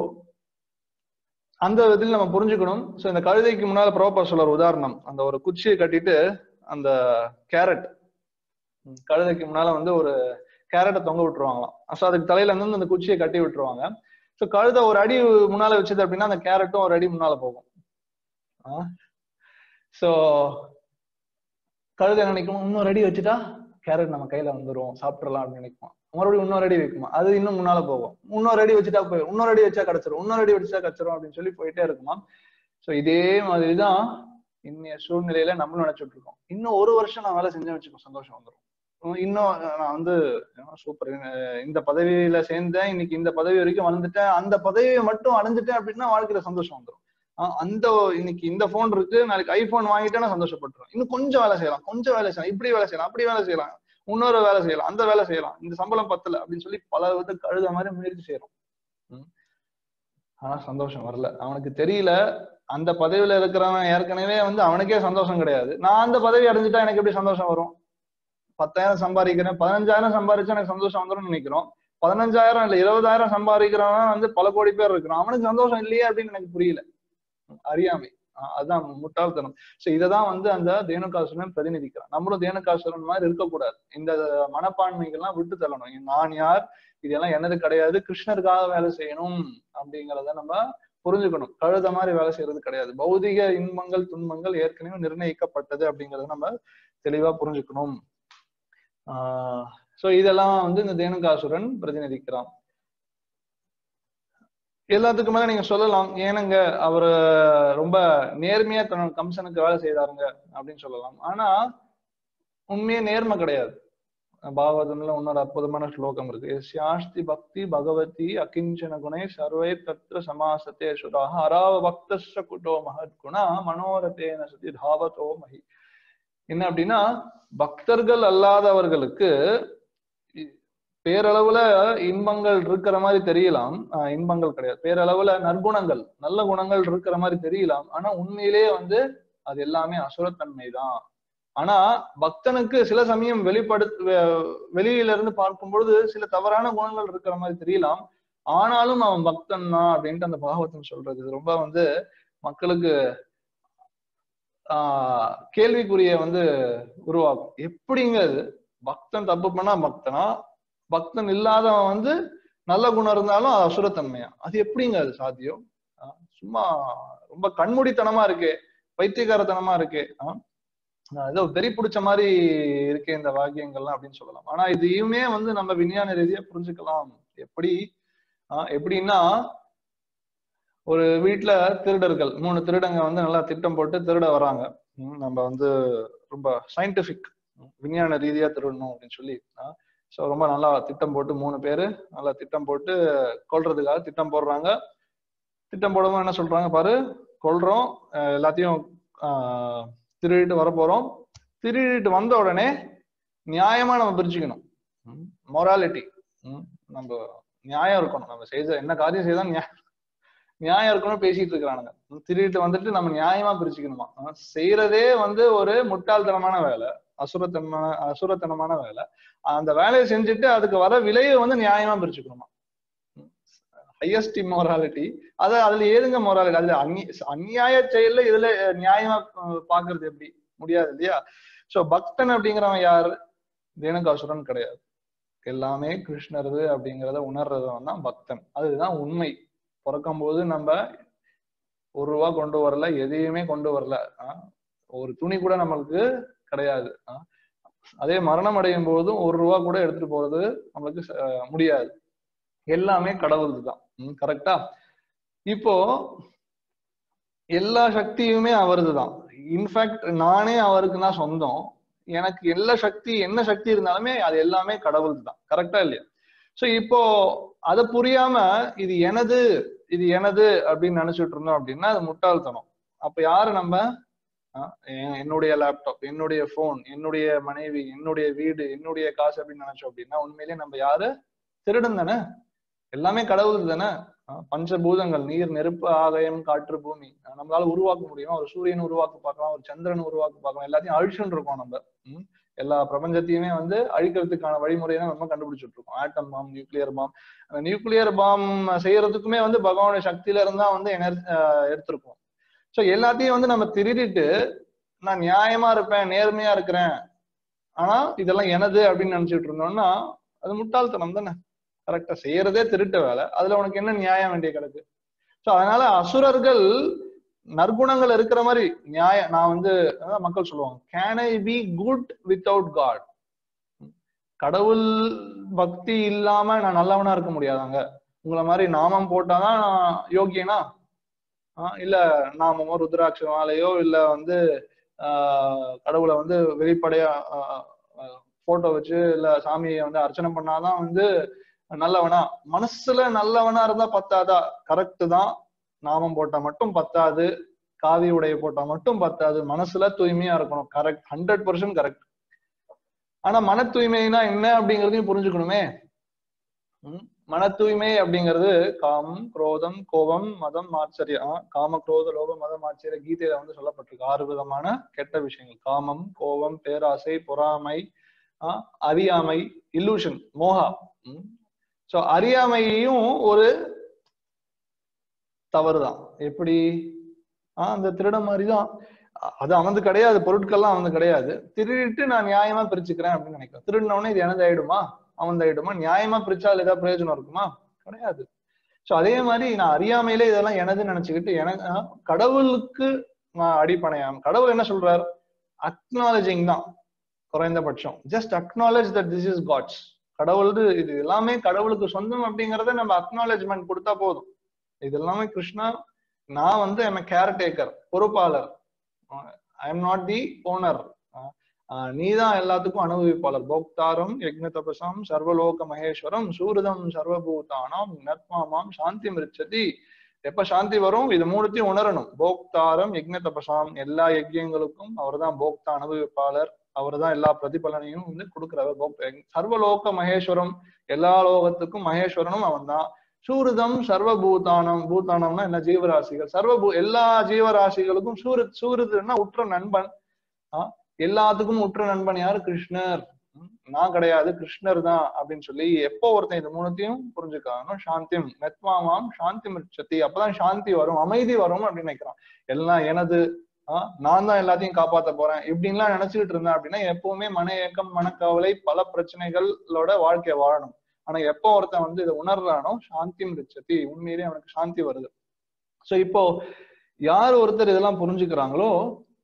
அந்த விதத்தில் நம்ம புரிஞ்சுக்கணும் சோ இந்த கழுதைக்கு முன்னால ப்ரோப்பர் சொல்ற ஒரு உதாரணம் அந்த ஒரு குச்சியை கட்டிட்டு அந்த கேரட் கழுதைக்கு முன்னால வந்து ஒரு கேரட்டை தொங்க விட்டுருவாங்களாம் ஸோ அதுக்கு தலையில இருந்து அந்த குச்சியை கட்டி விட்டுருவாங்க ஸோ கழுதை ஒரு அடி முன்னால வச்சது அப்படின்னா அந்த கேரட்டும் ஒரு அடி முன்னால போகும் ஸோ கழுதை என்ன நினைக்கும் இன்னொரு அடி வச்சுட்டா கேரட் நம்ம கையில வந்துரும் சாப்பிடலாம் அப்படின்னு நினைக்குமா மறுபடியும் இன்னொரு அடி வைக்குமா அது இன்னும் முன்னால போகும் இன்னொரு அடி வச்சுட்டா போய் இன்னொரு அடி வச்சா கிடைச்சிரும் இன்னொரு அடி வச்சா கிடைச்சிரும் அப்படின்னு சொல்லி போயிட்டே இருக்குமா ஸோ இதே மாதிரிதான் இன்னைய சூழ்நிலையில நம்மளும் நினைச்சிட்டு இருக்கோம் இன்னும் ஒரு வருஷம் நான் வேலை செஞ்சேன் வச்சுக்கோ சந்தோஷம் வந்துடும் இன்னும் நான் வந்து சூப்பர் இந்த பதவியில சேர்ந்தேன் இன்னைக்கு இந்த பதவி வரைக்கும் வந்துட்டேன் அந்த பதவியை மட்டும் அடைஞ்சிட்டேன் அப்படின்னா வாழ்க்கையில சந்தோஷம் வந்துடும் அந்த இன்னைக்கு இந்த போன் இருக்கு நாளைக்கு ஐபோன் வாங்கிட்டேன்னா சந்தோஷப்பட்டுரும் இன்னும் கொஞ்சம் வேலை செய்யலாம் கொஞ்சம் வேலை செய்யலாம் இப்படி வேலை செய்யலாம் அப்படி வேலை செய்யலாம் இன்னொரு வேலை செய்யலாம் அந்த வேலை செய்யலாம் இந்த சம்பளம் பத்தல அப்படின்னு சொல்லி பல வித கழுத மாதிரி முயற்சி செய்யறோம் ம். ஆனா சந்தோஷம் வரல அவனுக்கு தெரியல அந்த பதவியில இருக்கிறவன் ஏற்கனவே வந்து அவனுக்கே சந்தோஷம் கிடையாது நான் அந்த பதவி அடைஞ்சிட்டா எனக்கு எப்படி சந்தோஷம் வரும் பத்தாயிரம் சம்பாதிக்கிறேன் பதினஞ்சாயிரம் சம்பாதிச்சா எனக்கு சந்தோஷம் வந்துடும் நினைக்கிறோம் பதினஞ்சாயிரம் இல்ல இருபதாயிரம் சம்பாதிக்கிறவன் வந்து பல கோடி பேர் இருக்கிறான் அவனுக்கு சந்தோஷம் இல்லையே அப்படின்னு எனக்கு புரியல அறியாமை அஹ் அதுதான் முட்டாள்தனம் சோ இததான் வந்து அந்த தேனுகாசுரன் பிரதிநிதிக்கிறான் நம்மளும் தேனுகாசுரன் மாதிரி இருக்கக்கூடாது இந்த மனப்பான்மைகள்லாம் விட்டு தள்ளணும் நான் யார் இதெல்லாம் எனது கிடையாது கிருஷ்ணருக்காக வேலை செய்யணும் அப்படிங்கிறத நம்ம புரிஞ்சுக்கணும் கழுத மாதிரி வேலை செய்யறது கிடையாது பௌதிக இன்பங்கள் துன்பங்கள் ஏற்கனவே நிர்ணயிக்கப்பட்டது அப்படிங்கறத நம்ம தெளிவா புரிஞ்சுக்கணும் ஆஹ் சோ இதெல்லாம் வந்து இந்த தேனுகாசுரன் பிரதிநிதிக்கிறான் எல்லாத்துக்கு மேல நீங்க சொல்லலாம் ஏனுங்க அவரு ரொம்ப நேர்மையா தன் கம்சனுக்கு வேலை செய்தாருங்க அப்படின்னு சொல்லலாம் ஆனா உண்மையே நேர்மை கிடையாது பாகவதம்ல இன்னொரு அற்புதமான ஸ்லோகம் இருக்கு சாஸ்தி பக்தி பகவதி அகிஞ்சன குணை சர்வை தத்ர சமாசத்தே சுராக அராவ பக்தஸ்ர குட்டோ மகத் குணா மனோரதேன சதி தாவதோ மகி என்ன அப்படின்னா பக்தர்கள் அல்லாதவர்களுக்கு இ- பேரளவுல இன்பங்கள் இருக்கிற மாதிரி தெரியலாம் ஆஹ் இன்பங்கள் கிடையாது பேரளவுல நற்குணங்கள் நல்ல குணங்கள் இருக்கிற மாதிரி தெரியலாம் ஆனா உண்மையிலேயே வந்து அது எல்லாமே அசுரத்தன்மை தான் ஆனா பக்தனுக்கு சில சமயம் வெளிப்படுத்த வெ- வெளியில இருந்து பார்க்கும் பொழுது சில தவறான குணங்கள் இருக்கிற மாதிரி தெரியலாம் ஆனாலும் அவன் பக்தன் தான் அப்படின்ட்டு அந்த பாகவதம் சொல்றது இது ரொம்ப வந்து மக்களுக்கு ஆஹ் கேள்விக்குரிய வந்து உருவாக்கும் எப்படிங்க இது பக்தன் தப்பு பண்ணா பக்தனா பக்தன் இல்லாதவன் வந்து நல்ல குணம் இருந்தாலும் அது அசுரத்தன்மையா அது எப்படிங்க அது சாத்தியம் ஆஹ் சும்மா ரொம்ப கண்மூடித்தனமா இருக்கே பைத்தியக்காரத்தனமா இருக்கே ஆஹ் ஆஹ் ஏதோ வெறி பிடிச்ச மாதிரி இருக்கே இந்த வாக்கியங்கள்லாம் அப்படின்னு சொல்லலாம் ஆனா இதையுமே வந்து நம்ம விஞ்ஞான ரீதியா புரிஞ்சுக்கலாம் எப்படி ஆஹ் எப்படின்னா ஒரு வீட்டுல திருடர்கள் மூணு திருடங்க வந்து நல்லா திட்டம் போட்டு திருட வராங்க ம், நம்ம வந்து ரொம்ப சயின்டிபிக் விஞ்ஞான ரீதியா திருடணும் அப்படின்னு சொல்லி ஸோ ரொம்ப நல்லா திட்டம் போட்டு மூணு பேரு நல்லா திட்டம் போட்டு கொல்றதுக்காக திட்டம் போடுறாங்க திட்டம் போடும்போது என்ன சொல்றாங்க பாரு கொல்றோம் அஹ் எல்லாத்தையும் ஆஹ் திருடிட்டு வர போறோம் திருடிட்டு வந்த உடனே நியாயமா நம்ம பிரிச்சுக்கணும் மொராலிட்டி நம்ம நியாயம் இருக்கணும் நம்ம செய்த என்ன காரியம் செய்தா நியா- நியாயம் இருக்கணும் பேசிட்டு இருக்கிறானுங்க திருடிட்டு வந்துட்டு நம்ம நியாயமா பிரிச்சுக்கணுமா ஆஹ் செய்யறதே வந்து ஒரு முட்டாள்தனமான வேலை அசுரத்தனமான அசுரத்தனமான வேலை அந்த வேலையை செஞ்சுட்டு அதுக்கு வர விலையை வந்து நியாயமா பிரிச்சுக்கணுமா ஹையஸ்ட் இம்மோராலிட்டி அது அதுல ஏதுங்க மொராலிட்டி அதுல அந்நி அந்நியாய செயல்ல இதுல அஹ், நியாயமா அஹ், பாக்குறது எப்படி முடியாது இல்லையா சோ பக்தன் அப்படிங்கிறவன் யாரு தேனகாசுரன் கிடையாது எல்லாமே கிருஷ்ணரது அப்படிங்கிறத உணர்றவன் தான் பக்தன் அதுதான் உண்மை பிறக்கும் போது நம்ம ஒரு ரூபா கொண்டு வரல எதையுமே கொண்டு வரல ஆஹ் ஒரு துணி கூட நம்மளுக்கு கிடையாது ஆஹ் அதே மரணம் அடையும் போதும் ஒரு ரூபா கூட எடுத்துட்டு போறது நம்மளுக்கு ச- அஹ் முடியாது எல்லாமே கடவுளுக்கு தான் கரெக்டா இப்போ எல்லா சக்தியுமே அவரது தான் இன்ஃபேக்ட் நானே அவருக்கு தான் சொந்தம் எனக்கு எல்லா சக்தி என்ன சக்தி இருந்தாலுமே அது எல்லாமே கடவுளுக்கு தான் கரெக்டா இல்லையா சோ இப்போ அதை புரியாம இது எனது இது எனது அப்படின்னு நினைச்சிட்டு இருந்தோம் அப்படின்னா அது முட்டாள்தனம் அப்ப யாரு நம்ம ஆஹ் எ- என்னுடைய லேப்டாப் என்னுடைய போன் என்னுடைய மனைவி என்னுடைய வீடு என்னுடைய காசு அப்படின்னு நினைச்சோம் அப்படின்னா உண்மையிலேயே நம்ம யாரு திருடன் தானே எல்லாமே கடவுள் தானே ஆஹ் பஞ்சபூதங்கள் நீர் நெருப்பு ஆகாயம் காற்று பூமி ஆஹ் நம்மளால உருவாக்க முடியும் ஒரு சூரியன் உருவாக்க பார்க்கலாம் ஒரு சந்திரன் உருவாக்க பார்க்கலாம் எல்லாத்தையும் அழிச்சுட்டு இருக்கோம் நம்ம ம்? எல்லா பிரபஞ்சத்தையுமே வந்து அழிக்கிறதுக்கான வழிமுறையை தான் நம்ம கண்டுபிடிச்சிட்டு இருக்கோம் ஆட்டம் பாம் நியூக்ளியர் பாம் அந்த நியூக்ளியர் பாம் செய்யறதுக்குமே வந்து பகவானுடைய சக்தியில இருந்தா வந்து எனர்ஜி எடுத்திருக்கோம் சோ எல்லாத்தையும் வந்து நம்ம திருடிட்டு நான் நியாயமா இருப்பேன் நேர்மையா இருக்கிறேன் ஆனா இதெல்லாம் எனது அப்படின்னு நினைச்சிட்டு இருந்தோம்னா அது முட்டாள்தனம் தானே கரெக்டா செய்யறதே திருட்டு வேலை அதுல உனக்கு என்ன நியாயம் வேண்டிய கிடக்கு சோ அதனால அசுரர்கள் நற்குணங்கள் இருக்கிற மாதிரி நியாயம் நான் வந்து அதான் மக்கள் சொல்லுவாங்க can I be good without God கடவுள் பக்தி இல்லாம நான் நல்லவனா இருக்க முடியாதாங்க உங்களை மாதிரி நாமம் போட்டாதான் நான் யோகியனா ஆஹ் இல்ல நாமமோ ருத்ராட்ச மாலையோ இல்ல வந்து ஆஹ் கடவுளை வந்து வெளிப்படையா போட்டோ வச்சு இல்ல சாமியை வந்து அர்ச்சனை பண்ணாதான் வந்து நல்லவனா மனசுல நல்லவனா இருந்தா பத்தாதா கரெக்ட் தான் நாமம் போட்டா மட்டும் பத்தாது காவி உடைய போட்டா மட்டும் பத்தாது மனசுல தூய்மையா இருக்கணும் கரெக்ட் ஹண்ட்ரட் பர்சன்ட் கரெக்ட் ஆனா மன தூய்மைனா என்ன அப்படிங்கறதையும் புரிஞ்சுக்கணுமே ம்? மன தூய்மை அப்படிங்கிறது காமம் குரோதம் கோபம் மதம் ஆச்சரியம் காம குரோத லோபம் மதம் ஆச்சரிய கீதையில வந்து சொல்லப்பட்டிருக்கு ஆறு விதமான கெட்ட விஷயங்கள் காமம் கோபம் பேராசை பொறாமை ஆஹ் அறியாமை இல்லூஷன் மோகா சோ அறியாமையும் ஒரு தவறுதான் எப்படி ஆஹ் அந்த திருட மாதிரிதான் அ- அது அவனது கிடையாது பொருட்கள்லாம் அவனது கிடையாது திருடிட்டு நான் நியாயமா பிரிச்சுக்கிறேன் அப்படின்னு நினைக்கிறேன் திருடின உடனே இது எனது ஆயிடுமா அவன் ஆயிடுமா நியாயமா பிரிச்சால் ஏதாவது பிரயோஜனம் இருக்குமா கிடையாது சோ அதே மாதிரி நான் அறியாமையிலே இதெல்லாம் எனதுன்னு நினைச்சுக்கிட்டு எனக்கு ஆஹ் கடவுளுக்கு நான் அடிப்படையாம் கடவுள் என்ன சொல்றார் அக்னாலஜிங் தான் குறைந்தபட்சம் just acknowledge that this is God's கடவுள் இது எல்லாமே கடவுளுக்கு சொந்தம் அப்படிங்கறத நம்ம அக்னாலேஜ்மெண்ட் கொடுத்தா போதும் இது எல்லாமே கிருஷ்ணா நான் வந்து எம் கேர்டேக்கர் பொறுப்பாளர் I am not the owner நீ தான் எல்லாத்துக்கும் அனுபவிப்பாளர் போக்தாரம் யக்ஞ தபசாம் சர்வலோக மகேஸ்வரம் சூரதம் சர்வபூதானாம் நத்மாமாம் சாந்தி மிருச்சதி எப்ப சாந்தி வரும் இது மூணுத்தையும் உணரணும் போக்தாரம் யக்ஞ தபசாம் எல்லா யஜ்யங்களுக்கும் அவர்தான் போக்தா அனுபவிப்பாளர் அவர்தான் எல்லா பிரதிபலனையும் வந்து கொடுக்கிறவர் போக்த சர்வலோக மகேஸ்வரம் எல்லா லோகத்துக்கும் மகேஸ்வரனும் அவன்தான் சூரிதம் சர்வபூதானம் பூதானம்னா என்ன ஜீவராசிகள் சர்வபூ எல்லா ஜீவராசிகளுக்கும் சூரு சூரிதுன்னா உற்ற நண்பன் ஆஹ் எல்லாத்துக்கும் உற்ற நண்பன் யாரு கிருஷ்ணர் ம், நான் கிடையாது கிருஷ்ணர் தான் அப்படின்னு சொல்லி எப்போ ஒருத்தன் இது மூணுத்தையும் புரிஞ்சுக்கானோ சாந்தியம் நெத்மாமாம் சாந்தி மிச்சதி அப்பதான் சாந்தி வரும் அமைதி வரும் அப்படின்னு நினைக்கிறான் எல்லாம் எனது ஆஹ் நான் தான் எல்லாத்தையும் காப்பாத்த போறேன் இப்படின்லாம் நினைச்சுக்கிட்டு இருந்தேன் அப்படின்னா எப்பவுமே மன ஏக்கம் மனக்கவலை பல பிரச்சனைகளோட வாழ்க்கைய வாழணும் ஆனா எப்போ ஒருத்தன் வந்து இதை உணர்றானோ சாந்தி மிச்சதி உண்மையிலேயே அவனுக்கு சாந்தி வருது சோ இப்போ யார் ஒருத்தர் இதெல்லாம் புரிஞ்சுக்கிறாங்களோ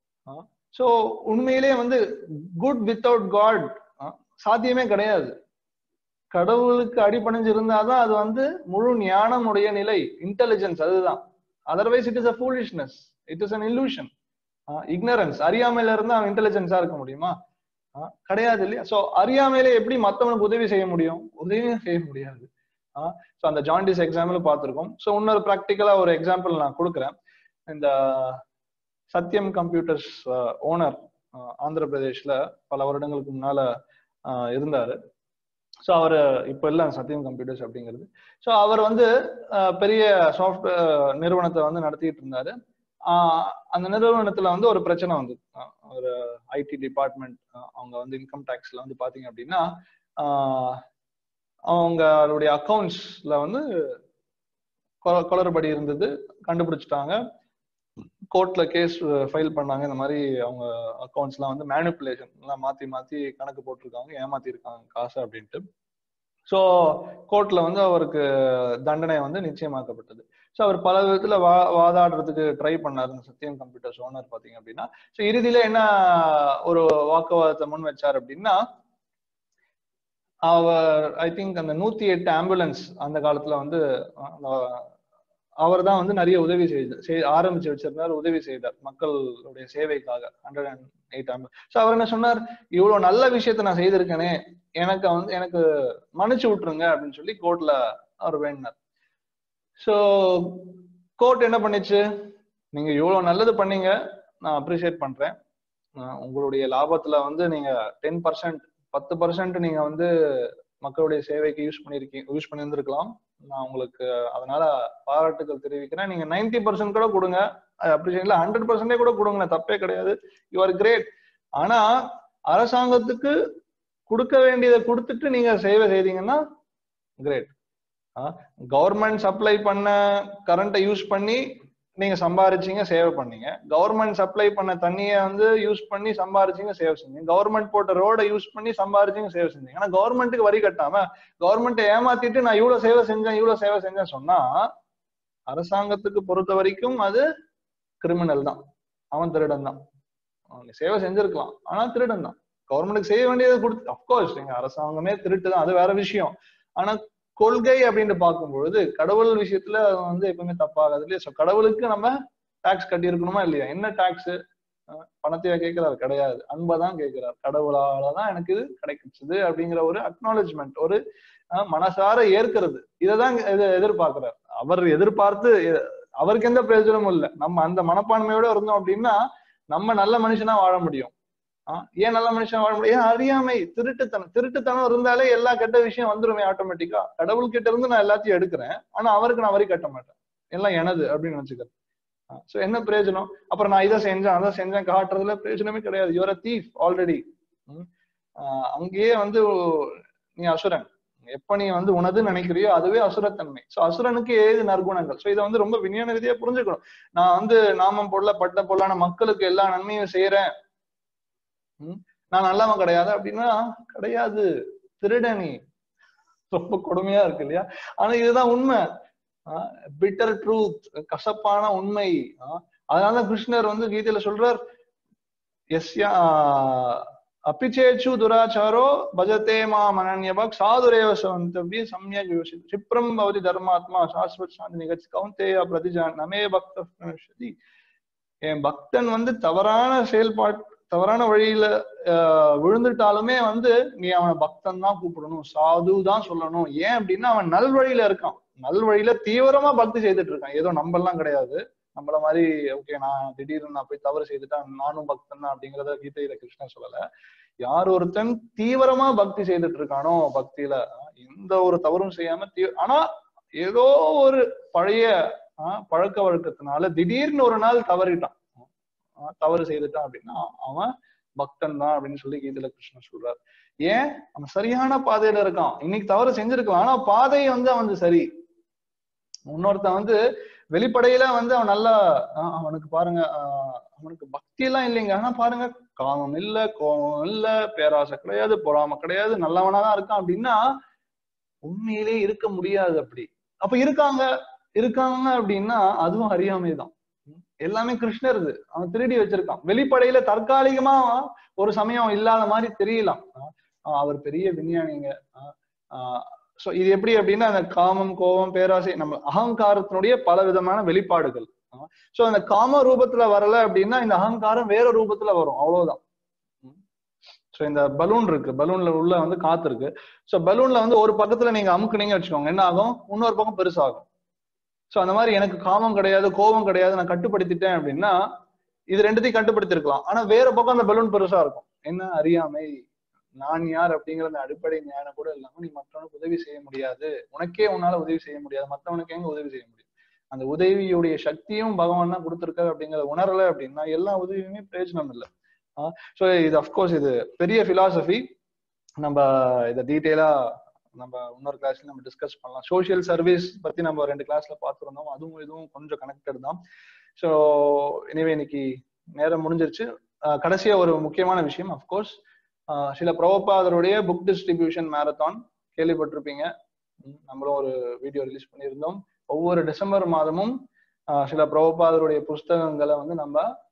சோ உண்மையிலேயே வந்து குட் வித்தவுட் காட் சாத்தியமே கிடையாது கடவுளுக்கு அடிபணிஞ்சு இருந்தாதான் அது வந்து முழு ஞானமுடைய நிலை இன்டெலிஜென்ஸ் அதுதான் otherwise it is a foolishness it is an illusion ignorance அறியாமையில இருந்து அவன் இன்டெலிஜென்ஸா இருக்க முடியுமா ஆஹ் கிடையாது இல்லையா சோ அறியாமையில எப்படி மத்தவனுக்கு உதவி செய்ய முடியும் உதவியும் செய்ய முடியாது ஆஹ் சோ அந்த ஜாண்டிஸ் எக்ஸாம்பிள் பார்த்திருக்கோம் சோ இன்னொரு ப்ராக்டிக்கலா ஒரு எக்ஸாம்பிள் நான் கொடுக்குறேன் இந்த சத்யம் கம்ப்யூட்டர்ஸ் ஓனர் ஆந்திர பிரதேஷ்ல பல வருடங்களுக்கு முன்னால ஆஹ் இருந்தாரு ஸோ அவர் இப்போ இல்லை சத்யம் கம்ப்யூட்டர்ஸ் அப்படிங்கிறது ஸோ அவர் வந்து ஆஹ் பெரிய சாஃப்ட்வேர் நிறுவனத்தை வந்து நடத்திட்டு இருந்தாரு ஆஹ் அந்த நிறுவனத்துல வந்து ஒரு பிரச்சனை வந்து ஒரு ஐடி டிபார்ட்மெண்ட் அவங்க வந்து இன்கம் டேக்ஸ்ல வந்து பாத்தீங்க அப்படின்னா ஆஹ் அவங்களுடைய அக்கௌண்ட்ஸ்ல வந்து கொ- குளறுபடி இருந்தது கண்டுபிடிச்சிட்டாங்க கோர்ட்ல கேஸ் ஃபைல் பண்ணாங்க இந்த மாதிரி அவங்க அக்கௌண்ட்ஸ்லாம் வந்து மேனிப்புலேஷன் எல்லாம் மாத்தி மாத்தி கணக்கு போட்டிருக்காங்க ஏமாத்தி இருக்காங்க காசு அப்படின்ட்டு ஸோ கோர்ட்ல வந்து அவருக்கு தண்டனை வந்து நிச்சயமாக்கப்பட்டது ஸோ அவர் பல விதத்துல வா வாதாடுறதுக்கு ட்ரை பண்ணாரு இந்த சத்யம் கம்ப்யூட்டர்ஸ் ஓனர் பாத்தீங்க அப்படின்னா ஸோ இறுதியில என்ன ஒரு வாக்குவாதத்தை முன் வச்சார் அப்படின்னா அவர் ஐ திங்க் அந்த நூத்தி எட்டு ஆம்புலன்ஸ் அந்த காலத்துல வந்து அவர் தான் வந்து நிறைய உதவி செய்தார் செய் ஆரம்பிச்சு வச்சிருந்தார் உதவி செய்தார் மக்களுடைய சேவைக்காக hundred and eight ambulance so அவர் என்ன சொன்னார் இவ்வளவு நல்ல விஷயத்த நான் செய்திருக்கேனே எனக்கு வந்து எனக்கு மன்னிச்சு விட்டுருங்க அப்படின்னு சொல்லி கோர்ட்ல அவர் வேண்டினார் ஸோ கோர்ட் என்ன பண்ணிச்சு நீங்க இவ்வளவு நல்லது பண்ணீங்க நான் அப்ரிஷியேட் பண்றேன் அஹ் உங்களுடைய லாபத்துல வந்து நீங்க டென் பர்சன்ட் பத்து பர்சன்ட் நீங்க வந்து மக்களுடைய சேவைக்கு யூஸ் பண்ணிருக்கீங்க யூஸ் பண்ணியிருந்திருக்கலாம் நான் உங்களுக்கு அதனால பாராட்டுகள் தெரிவிக்கிறேன் நீங்க நைன்டி பர்சன்ட் கூட கொடுங்க அப்ரிஷியேட்ல ஹண்ட்ரட் பர்சன்டே கூட கொடுங்க தப்பே கிடையாது யூ ஆர் கிரேட் ஆனா அரசாங்கத்துக்கு கொடுக்க வேண்டியதை கொடுத்துட்டு நீங்க சேவை செய்தீங்கன்னா கிரேட் கவர்மெண்ட் சப்ளை பண்ண கரண்ட்டை யூஸ் பண்ணி நீங்க சம்பாரிச்சீங்க சேவை பண்ணீங்க கவர்மெண்ட் சப்ளை பண்ண தண்ணியை வந்து யூஸ் பண்ணி சம்பாரிச்சீங்க சேவை செஞ்சீங்க கவர்மெண்ட் போட்ட ரோட யூஸ் பண்ணி சம்பாரிச்சீங்க சேவை செஞ்சீங்க ஆனா கவர்மெண்ட்டுக்கு வரி கட்டாம கவர்மெண்ட்டை ஏமாத்திட்டு நான் இவ்வளவு சேவை செஞ்சேன் இவ்வளவு சேவை செஞ்சேன் சொன்னா அரசாங்கத்துக்கு பொறுத்த வரைக்கும் அது கிரிமினல் தான் அவன் திருடன் தான் அவன் சேவை செஞ்சிருக்கலாம் ஆனா திருடன் தான் கவர்மெண்ட்டுக்கு செய்ய வேண்டியதை கொடுத்து அப்கோர்ஸ் எங்க அரசாங்கமே திருட்டு தான் அது வேற விஷயம் ஆனா கொள்கை அப்படின்னு பார்க்கும்பொழுது கடவுள் விஷயத்துல அது வந்து எப்பவுமே தப்பாகாது இல்லையா ஸோ கடவுளுக்கு நம்ம டாக்ஸ் கட்டி இருக்கணுமா இல்லையா என்ன டாக்ஸ் பணத்தையா கேட்கிறார் கிடையாது அன்பை தான் கேட்கிறார் கடவுளாலதான் எனக்கு இது கிடைச்சிது அப்படிங்கிற ஒரு அக்னாலஜ்மெண்ட் ஒரு மனசார ஏற்கிறது இதைதான் எதிர்பார்க்கிறார் அவர் எதிர்பார்த்து அவருக்கு எந்த பிரயோஜனமும் இல்லை நம்ம அந்த மனப்பான்மையோட இருந்தோம் அப்படின்னா நம்ம நல்ல மனுஷனா வாழ முடியும் ஆஹ் ஏன் நல்ல மனுஷன் வாழ முடியும் ஏன் அறியாமை திருட்டுத்தனம் திருட்டுத்தனம் இருந்தாலே எல்லா கெட்ட விஷயம் வந்துருமே ஆட்டோமேட்டிக்கா கடவுள் கிட்ட இருந்து நான் எல்லாத்தையும் எடுக்கிறேன் ஆனா அவருக்கு நான் வரி கட்ட மாட்டேன் எல்லாம் எனது அப்படின்னு நினைச்சுக்கிறேன் சோ என்ன பிரயோஜனம் அப்புறம் நான் இதை செஞ்சேன் அதை செஞ்சேன் காட்டுறதுல பிரயோஜனமே கிடையாது யுவர் அ தீஃப் ஆல்ரெடி அங்கேயே வந்து நீ அசுரன் எப்ப நீ வந்து உனது நினைக்கிறியோ அதுவே அசுரத்தன்மை சோ அசுரனுக்கு ஏது நற்குணங்கள் சோ இதை வந்து ரொம்ப விஞ்ஞான ரீதியா புரிஞ்சுக்கணும் நான் வந்து நாமம் பொருள பட்ட பொருளான மக்களுக்கு எல்லா நன்மையும் செய்யறேன் நான் நல்லவன் கிடையாது அப்படின்னா கிடையாது திருடனி ரொம்ப கொடுமையா இருக்கு இல்லையா ஆனா இதுதான் உண்மை பிட்டர் ட்ரூத் கசப்பான உண்மை அதனால கிருஷ்ணர் வந்து கீதையில சொல்றார் எஸ்யா அப்பிச்சேச்சு துராச்சாரோ பஜத்தே மாம் அனன்யபக் சாதுரேவ சவந்தவ்ய சமயக் யோசித் சிப்ரம் பவதி தர்மாத்மா சாஸ்வத் சாந்தி நிகழ்ச்சி கவுந்தேயா பிரதிஜான் நமே பக்தி என் பக்தன் வந்து தவறான செயல்பாட் தவறான வழியில விழுந்துட்டாலுமே வந்து நீ அவனை பக்தன் தான் கூப்பிடணும் சாது தான் சொல்லணும் ஏன் அப்படின்னா அவன் நல் வழியில இருக்கான் நல் வழியில தீவிரமா பக்தி செய்துட்டு இருக்கான் ஏதோ நம்பெல்லாம் கிடையாது நம்மள மாதிரி ஓகே நான் திடீர்னு நான் போய் தவறு செய்துட்டேன் நானும் பக்தன் தான் அப்படிங்கறத கீதையில கிருஷ்ணன் சொல்லல யார் ஒருத்தன் தீவிரமா பக்தி செய்துட்டு இருக்கானோ பக்தியில எந்த ஒரு தவறும் செய்யாம தீ ஆனா ஏதோ ஒரு பழைய பழக்க வழக்கத்தினால திடீர்னு ஒரு நாள் தவறிட்டான் தவறு செய்துட்டான் அப்படின்னா அவன் பக்தன் தான் அப்படின்னு சொல்லி கீதையில கிருஷ்ணன் சொல்றாரு ஏன் அவன் சரியான பாதையில இருக்கான் இன்னைக்கு தவறு செஞ்சிருக்கலாம் ஆனா பாதை வந்து அவன் சரி இன்னொருத்தன் வந்து வெளிப்படையில வந்து அவன் நல்லா அவனுக்கு பாருங்க அவனுக்கு பக்தி எல்லாம் இல்லைங்க ஆனா பாருங்க காமம் இல்ல கோபம் இல்ல பேராசை கிடையாது பொறாம கிடையாது நல்லவனாதான் இருக்கான் அப்படின்னா உண்மையிலே இருக்க முடியாது அப்படி அப்ப இருக்காங்க இருக்காங்க அப்படின்னா அதுவும் அறியாமைதான் எல்லாமே கிருஷ்ணருது அவன் திருடி வச்சிருக்கான் வெளிப்படையில தற்காலிகமா ஒரு சமயம் இல்லாத மாதிரி தெரியலாம் அவர் பெரிய விஞ்ஞானிங்க சோ இது எப்படி அப்படின்னா அந்த காமம் கோபம் பேராசை நம்ம அகங்காரத்தினுடைய பல விதமான வெளிப்பாடுகள் சோ அந்த காம ரூபத்துல வரல அப்படின்னா இந்த அகங்காரம் வேற ரூபத்துல வரும் அவ்வளவுதான் சோ இந்த பலூன் இருக்கு பலூன்ல உள்ள வந்து காத்து இருக்கு சோ பலூன்ல வந்து ஒரு பக்கத்துல நீங்க அமுக்குனீங்க வச்சுக்கோங்க என்ன ஆகும் இன்னொரு பக்கம் பெருசாகும் சோ அந்த மாதிரி எனக்கு காமம் கிடையாது கோபம் கிடையாது நான் கட்டுப்படுத்திட்டேன் அப்படின்னா இது ரெண்டுத்தையும் கட்டுப்படுத்திருக்கலாம் ஆனா வேற பக்கம் அந்த பலூன் பெருசா இருக்கும் என்ன அறியாமை நான் யார் அப்படிங்கிற அந்த அடிப்படை ஞானம் கூட இல்லாம நீ மற்றவனுக்கு உதவி செய்ய முடியாது உனக்கே உன்னால உதவி செய்ய முடியாது மற்றவனுக்கு எங்க உதவி செய்ய முடியும் அந்த உதவியுடைய சக்தியும் பகவான் தான் கொடுத்துருக்காரு அப்படிங்கறத உணரல அப்படின்னா எல்லா உதவியுமே பிரயோஜனம் இல்லை ஸோ இது அஃப்கோர்ஸ் இது பெரிய பிலாசபி நம்ம இதை டீட்டெயிலா நம்ம இன்னொரு கிளாஸ்ல நம்ம டிஸ்கஸ் பண்ணலாம் சோசியல் சர்வீஸ் பத்தி நம்ம ரெண்டு கிளாஸ்ல பார்த்துருந்தோம் அதுவும் இதுவும் கொஞ்சம் கனெக்டட் தான் ஸோ எனவே இன்னைக்கு நேரம் முடிஞ்சிருச்சு கடைசியா ஒரு முக்கியமான விஷயம் அஃப்கோர்ஸ் சில பிரபுபாதருடைய புக் டிஸ்ட்ரிபியூஷன் மேரத்தான் கேள்விப்பட்டிருப்பீங்க நம்மளும் ஒரு வீடியோ ரிலீஸ் பண்ணியிருந்தோம் ஒவ்வொரு டிசம்பர் மாதமும் சில பிரபுபாதருடைய புஸ்தகங்களை வந்து நம்ம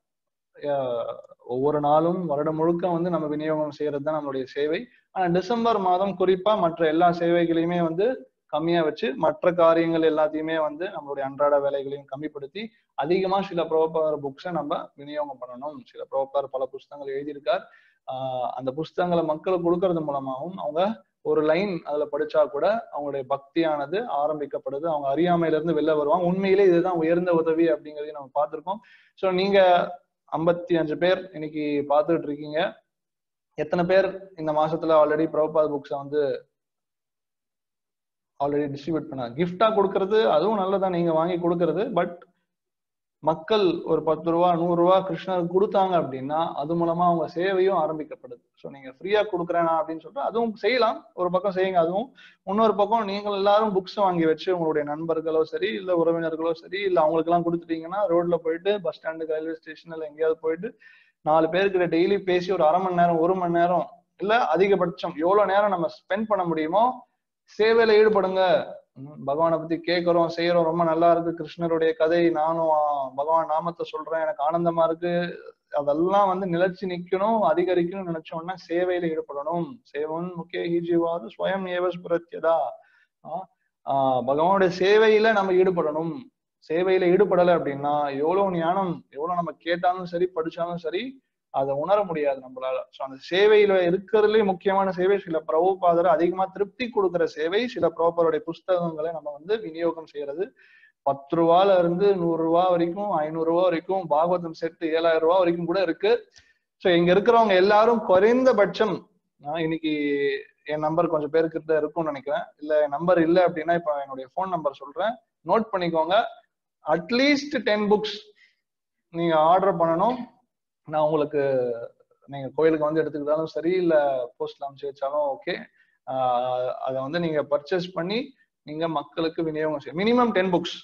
ஒவ்வொரு நாளும் வருடம் முழுக்க வந்து நம்ம விநியோகம் செய்யறது தான் நம்மளுடைய சேவை ஆனா டிசம்பர் மாதம் குறிப்பா மற்ற எல்லா சேவைகளையுமே வந்து கம்மியா வச்சு மற்ற காரியங்கள் எல்லாத்தையுமே வந்து நம்மளுடைய அன்றாட வேலைகளையும் கம்மிப்படுத்தி அதிகமா சில பிரபுபாதர் புக்ஸை நம்ம விநியோகம் பண்ணணும் சில பிரபுபாதர் பல புஸ்தகங்கள் எழுதியிருக்கார் ஆஹ் அந்த புஸ்தகங்களை மக்களுக்கு கொடுக்கறது மூலமாகவும் அவங்க ஒரு லைன் அதுல படிச்சா கூட அவங்களுடைய பக்தியானது ஆரம்பிக்கப்படுது அவங்க அறியாமையில இருந்து வெளில வருவாங்க உண்மையிலே இதுதான் உயர்ந்த உதவி அப்படிங்கறதையும் நம்ம பார்த்திருக்கோம் ஸோ நீங்க ஐம்பத்தி அஞ்சு பேர் இன்னைக்கு பார்த்துட்டு இருக்கீங்க எத்தனை பேர் இந்த மாசத்துல ஆல்ரெடி பிரபுபாத் புக்ஸை வந்து ஆல்ரெடி டிஸ்ட்ரிபியூட் பண்ண கிஃப்டா கொடுக்கறது அதுவும் நல்லதான் நீங்க வாங்கி கொடுக்கறது பட் மக்கள் ஒரு பத்து ரூபா நூறு ரூபா கிருஷ்ணருக்கு கொடுத்தாங்க அப்படின்னா அது மூலமா அவங்க சேவையும் ஆரம்பிக்கப்படுது ஸோ நீங்க ஃப்ரீயா கொடுக்குறேனா அப்படின்னு சொல்லிட்டு அதுவும் செய்யலாம் ஒரு பக்கம் செய்யுங்க அதுவும் இன்னொரு பக்கம் நீங்கள் எல்லாரும் புக்ஸ் வாங்கி வச்சு உங்களுடைய நண்பர்களோ சரி இல்ல உறவினர்களோ சரி இல்ல அவங்களுக்கு எல்லாம் கொடுத்துட்டீங்கன்னா ரோட்ல போயிட்டு பஸ் ஸ்டாண்டு ரயில்வே ஸ்டேஷன்ல எங்கேயாவது போயிட்டு நாலு பேருக்கு டெய்லி பேசி ஒரு அரை மணி நேரம் ஒரு மணி நேரம் இல்ல அதிகபட்சம் எவ்வளவு நேரம் நம்ம ஸ்பெண்ட் பண்ண முடியுமோ சேவையில ஈடுபடுங்க பகவானை பத்தி கேட்கிறோம் செய்யறோம் ரொம்ப நல்லா இருக்கு கிருஷ்ணருடைய கதை நானும் பகவான் நாமத்தை சொல்றேன் எனக்கு ஆனந்தமா இருக்கு அதெல்லாம் வந்து நிலைச்சு நிக்கணும் அதிகரிக்கணும்னு நினைச்சோம்னா சேவையில ஈடுபடணும் சேவன் முக்கிய ஹீஜிவாது ஸ்வயம் ஏவஸ்புரத்தியதா ஆஹ் பகவானுடைய சேவையில நம்ம ஈடுபடணும் சேவையில ஈடுபடலை அப்படின்னா எவ்வளவு ஞானம் எவ்வளவு நம்ம கேட்டாலும் சரி படிச்சாலும் சரி அதை உணர முடியாது நம்மளால ஸோ அந்த சேவையில இருக்கிறதுலே முக்கியமான சேவை சில பிரபுபாதரை அதிகமா திருப்தி கொடுக்குற சேவை சில பிரபுபாதருடைய புஸ்தகங்களை நம்ம வந்து விநியோகம் செய்யறது பத்து ரூபால இருந்து நூறு ரூபா வரைக்கும் ஐநூறு ரூபா வரைக்கும் பாகவதம் செட்டு ஏழாயிரம் ரூபா வரைக்கும் கூட இருக்கு ஸோ இங்க இருக்கிறவங்க எல்லாரும் குறைந்தபட்சம் ஆஹ் இன்னைக்கு என் நம்பர் கொஞ்சம் பேருக்கு இருக்கும்னு நினைக்கிறேன் இல்ல என் நம்பர் இல்லை அப்படின்னா இப்போ என்னுடைய ஃபோன் நம்பர் சொல்றேன் நோட் பண்ணிக்கோங்க அட்லீஸ்ட் டென் புக்ஸ் நீங்க ஆர்டர் பண்ணணும் நான் உங்களுக்கு நீங்க கோயிலுக்கு வந்து எடுத்துக்கிட்டாலும் சரி இல்ல போஸ்ட்ல அமைச்சு வச்சாலும் ஓகே அதை வந்து நீங்க பர்ச்சேஸ் பண்ணி நீங்க மக்களுக்கு விநியோகம் செய்ய மினிமம் டென் புக்ஸ்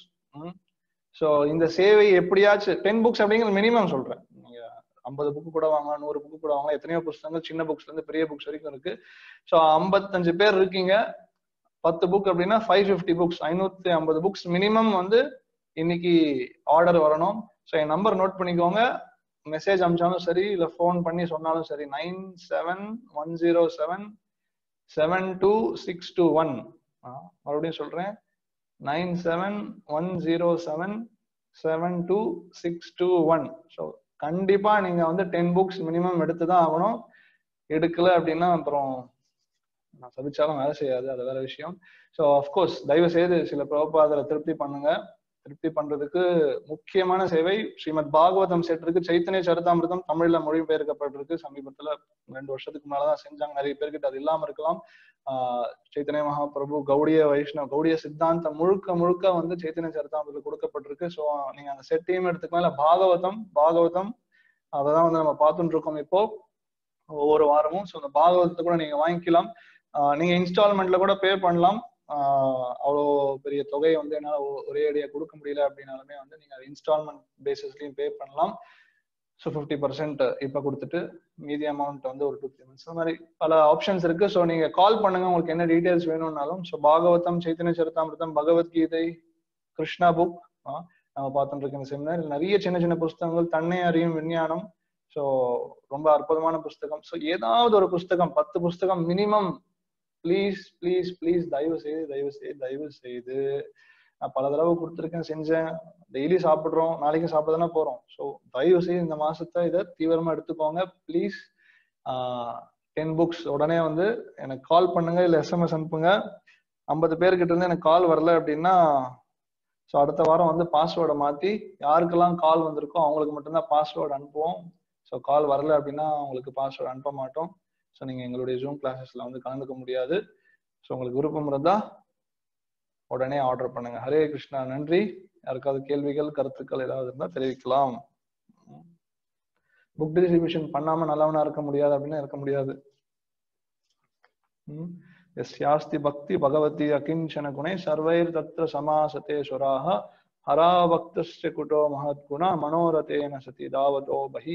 ஸோ இந்த சேவை எப்படியாச்சும் டென் புக்ஸ் அப்படிங்கிறது மினிமம் சொல்றேன் நீங்க ஐம்பது புக்கு கூட வாங்கலாம் நூறு புக்கு கூட வாங்கலாம் எத்தனையோ புத்தகங்கள் சின்ன புக்ஸ்ல இருந்து பெரிய புக்ஸ் வரைக்கும் இருக்கு ஸோ ஐம்பத்தஞ்சு பேர் இருக்கீங்க பத்து புக் அப்படின்னா ஃபைவ் ஃபிஃப்டி புக்ஸ் ஐநூத்தி ஐம்பது புக்ஸ் மினிமம் வந்து இன்னைக்கு ஆர்டர் வரணும் ஸோ என் நம்பர் நோட் பண்ணிக்கோங்க மெசேஜ் அனுப்பிச்சாலும் சரி இல்லை ஃபோன் பண்ணி சொன்னாலும் சரி nine seven one zero seven seven two six two one மறுபடியும் சொல்றேன் nine seven one zero seven seven two six two one so கண்டிப்பா நீங்க வந்து டென் புக்ஸ் மினிமம் எடுத்து தான் ஆகணும் எடுக்கல அப்படின்னா அப்புறம் நான் சபிச்சாலும் வேலை செய்யாது அது வேற விஷயம் ஸோ அஃப்கோர்ஸ் தயவு செய்து சில பிரபாதரை திருப்தி பண்ணுங்க திருப்தி பண்றதுக்கு முக்கியமான சேவை ஸ்ரீமத் பாகவதம் செட் இருக்கு சைத்தன்ய சரிதாமிர்தம் தமிழ்ல மொழிபெயர்க்கப்பட்டிருக்கு சமீபத்துல ரெண்டு வருஷத்துக்கு மேலதான் செஞ்சாங்க நிறைய பேருக்கு அது இல்லாம இருக்கலாம் ஆஹ் சைத்தன்ய மகாபிரபு கௌடிய வைஷ்ணவ் கௌடிய சித்தாந்தம் முழுக்க முழுக்க வந்து சைத்தன்ய சரிதாமிரத்தில் கொடுக்கப்பட்டிருக்கு ஸோ நீங்க அந்த செட்டையும் எடுத்துக்கலாம் இல்ல பாகவதம் பாகவதம் அததான் வந்து நம்ம பார்த்துட்டு இருக்கோம் இப்போ ஒவ்வொரு வாரமும் ஸோ அந்த பாகவதத்தை கூட நீங்க வாங்கிக்கலாம் நீங்க இன்ஸ்டால்மெண்ட்ல கூட பே பண்ணலாம் அவ்வளோ பெரிய தொகையை வந்து என்னால் ஒரே அடியாக கொடுக்க முடியல அப்படின்னாலுமே வந்து நீங்கள் இன்ஸ்டால்மெண்ட் பேசிஸ்லையும் பே பண்ணலாம் ஸோ ஃபிஃப்டி பர்சன்ட் இப்போ கொடுத்துட்டு மீதி அமௌண்ட் வந்து ஒரு டூ த்ரீ மந்த்ஸ் அந்த மாதிரி பல ஆப்ஷன்ஸ் இருக்கு ஸோ நீங்க கால் பண்ணுங்க உங்களுக்கு என்ன டீடைல்ஸ் வேணும்னாலும் ஸோ பாகவதம் சைத்தன்ய சரிதாமிர்தம் பகவத்கீதை கிருஷ்ணா புக் நம்ம பார்த்துட்டு இருக்க இந்த செமினார் நிறைய சின்ன சின்ன புஸ்தகங்கள் தன்னை அறியும் விஞ்ஞானம் ஸோ ரொம்ப அற்புதமான புஸ்தகம் ஸோ ஏதாவது ஒரு புஸ்தகம் பத்து புஸ்தகம் மினிமம் ப்ளீஸ் ப்ளீஸ் ப்ளீஸ் தயவு செய்து தயவு செய்து தயவு செய்து நான் பல தடவை கொடுத்துருக்கேன் செஞ்சேன் டெய்லி சாப்பிட்றோம் நாளைக்கும் சாப்பிட தானே போறோம் ஸோ தயவு செய்து இந்த மாசத்தை இதை தீவிரமா எடுத்துக்கோங்க ப்ளீஸ் டென் புக்ஸ் உடனே வந்து எனக்கு கால் பண்ணுங்க இல்லை எஸ்எம்எஸ் அனுப்புங்க ஐம்பது பேர்கிட்ட இருந்து எனக்கு கால் வரல அப்படின்னா ஸோ அடுத்த வாரம் வந்து பாஸ்வேர்டை மாற்றி யாருக்கெல்லாம் கால் வந்திருக்கோ அவங்களுக்கு மட்டும்தான் பாஸ்வேர்டு அனுப்புவோம் ஸோ கால் வரல அப்படின்னா அவங்களுக்கு பாஸ்வேர்டு அனுப்ப மாட்டோம் ஸோ நீங்கள் எங்களுடைய ஜூம் கிளாஸஸ்ல வந்து கலந்துக்க முடியாது ஸோ உங்களுக்கு விருப்பம் இருந்தா உடனே ஆர்டர் பண்ணுங்க ஹரே கிருஷ்ணா நன்றி யாருக்காவது கேள்விகள் கருத்துக்கள் ஏதாவது இருந்தால் தெரிவிக்கலாம் புக் டிஸ்ட்ரிபியூஷன் பண்ணாம நல்லவனா இருக்க முடியாது அப்படின்னா இருக்க முடியாது எஸ் யாஸ்தி பக்தி பகவதி அகிஞ்சன குணே சர்வைர் தத்திர சமாசத்தே சுராக ஹரா பக்தஸ்ய குட்டோ மகத் குணா மனோரதேன சதி தாவதோ பஹி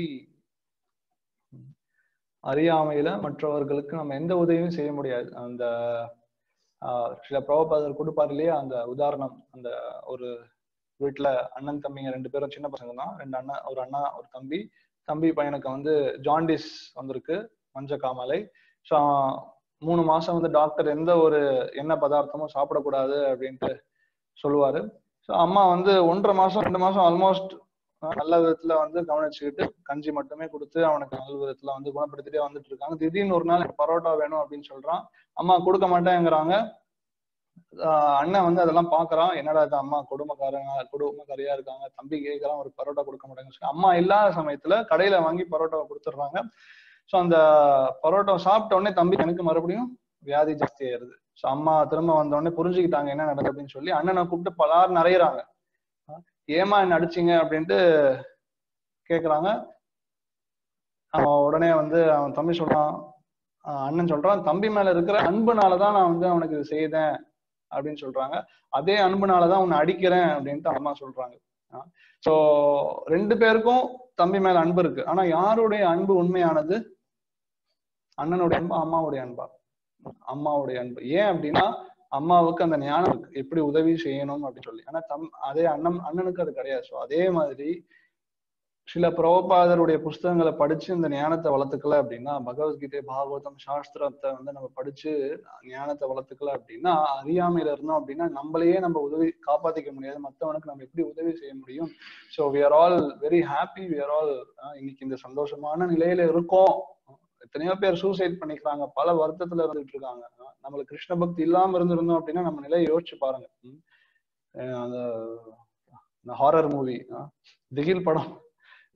அறியாமையில மற்றவர்களுக்கு நம்ம எந்த உதவியும் செய்ய முடியாது அந்த சில பிரபபாதர் கொடுப்பார் இல்லையா அந்த உதாரணம் அந்த ஒரு வீட்டுல அண்ணன் தம்பிங்க ரெண்டு பேரும் சின்ன பசங்க தான் ரெண்டு அண்ணா ஒரு அண்ணா ஒரு தம்பி தம்பி பையனுக்கு வந்து ஜாண்டிஸ் வந்திருக்கு மஞ்ச காமாலை ஸோ மூணு மாசம் வந்து டாக்டர் எந்த ஒரு எண்ணெய் பதார்த்தமும் சாப்பிடக்கூடாது அப்படின்ட்டு சொல்லுவாரு ஸோ அம்மா வந்து ஒன்றரை மாசம் ரெண்டு மாசம் ஆல்மோஸ்ட் நல்ல விதத்துல வந்து கவனிச்சுக்கிட்டு கஞ்சி மட்டுமே கொடுத்து அவனுக்கு நல்ல விதத்துல வந்து குணப்படுத்திட்டே வந்துட்டு இருக்காங்க திடீர்னு ஒரு நாள் எனக்கு பரோட்டா வேணும் அப்படின்னு சொல்றான் அம்மா கொடுக்க மாட்டேங்கிறாங்க அண்ணன் வந்து அதெல்லாம் பாக்குறான் என்னடா இது அம்மா குடும்பக்காரங்க குடும்பக்காரியா இருக்காங்க தம்பி கேட்கறான் ஒரு பரோட்டா கொடுக்க மாட்டாங்க அம்மா இல்லாத சமயத்துல கடையில வாங்கி பரோட்டாவை கொடுத்துட்றாங்க ஸோ அந்த பரோட்டா சாப்பிட்ட உடனே தம்பி எனக்கு மறுபடியும் வியாதி ஜாஸ்தி ஆயிருது ஸோ அம்மா திரும்ப வந்த உடனே புரிஞ்சுக்கிட்டாங்க என்ன நடக்குது அப்படின்னு சொல்லி அண்ணனை கூப்பிட்டு பலார் நிறையிறாங்க ஏமா என்ன அடிச்சிங்க அப்படின்ட்டு கேக்குறாங்க அவன் உடனே வந்து அவன் தம்பி சொல்றான் அண்ணன் சொல்றான் தம்பி மேல இருக்கிற அன்புனாலதான் நான் வந்து அவனுக்கு இது செய்தேன் அப்படின்னு சொல்றாங்க அதே அன்புனாலதான் உன்னை அடிக்கிறேன் அப்படின்ட்டு அம்மா சொல்றாங்க சோ ரெண்டு பேருக்கும் தம்பி மேல அன்பு இருக்கு ஆனா யாருடைய அன்பு உண்மையானது அண்ணனுடைய அன்பா அம்மாவுடைய அன்பா அம்மாவுடைய அன்பு ஏன் அப்படின்னா அம்மாவுக்கு அந்த ஞானம் இருக்கு எப்படி உதவி செய்யணும் அப்படின்னு சொல்லி ஆனா தம் அதே அண்ணன் அண்ணனுக்கு அது கிடையாது ஸோ அதே மாதிரி சில பிரபபாதருடைய புஸ்தகங்களை படிச்சு இந்த ஞானத்தை வளர்த்துக்கல அப்படின்னா பகவத்கீதை பாகவதம் சாஸ்திரத்தை வந்து நம்ம படிச்சு ஞானத்தை வளர்த்துக்கல அப்படின்னா அறியாமையில இருந்தோம் அப்படின்னா நம்மளையே நம்ம உதவி காப்பாத்திக்க முடியாது மற்றவனுக்கு நம்ம எப்படி உதவி செய்ய முடியும் so we are all very happy we are all இன்னைக்கு இந்த சந்தோஷமான நிலையில இருக்கோம் எத்தனையோ பேர் சூசைட் பண்ணிக்கிறாங்க பல வருத்தத்துல இருந்துட்டு இருக்காங்க நம்மளுக்கு கிருஷ்ண பக்தி இல்லாம இருந்திருந்தோம் அப்படின்னா நம்ம நிலையை யோசிச்சு பாருங்க அந்த ஹாரர் மூவி திகில் படம்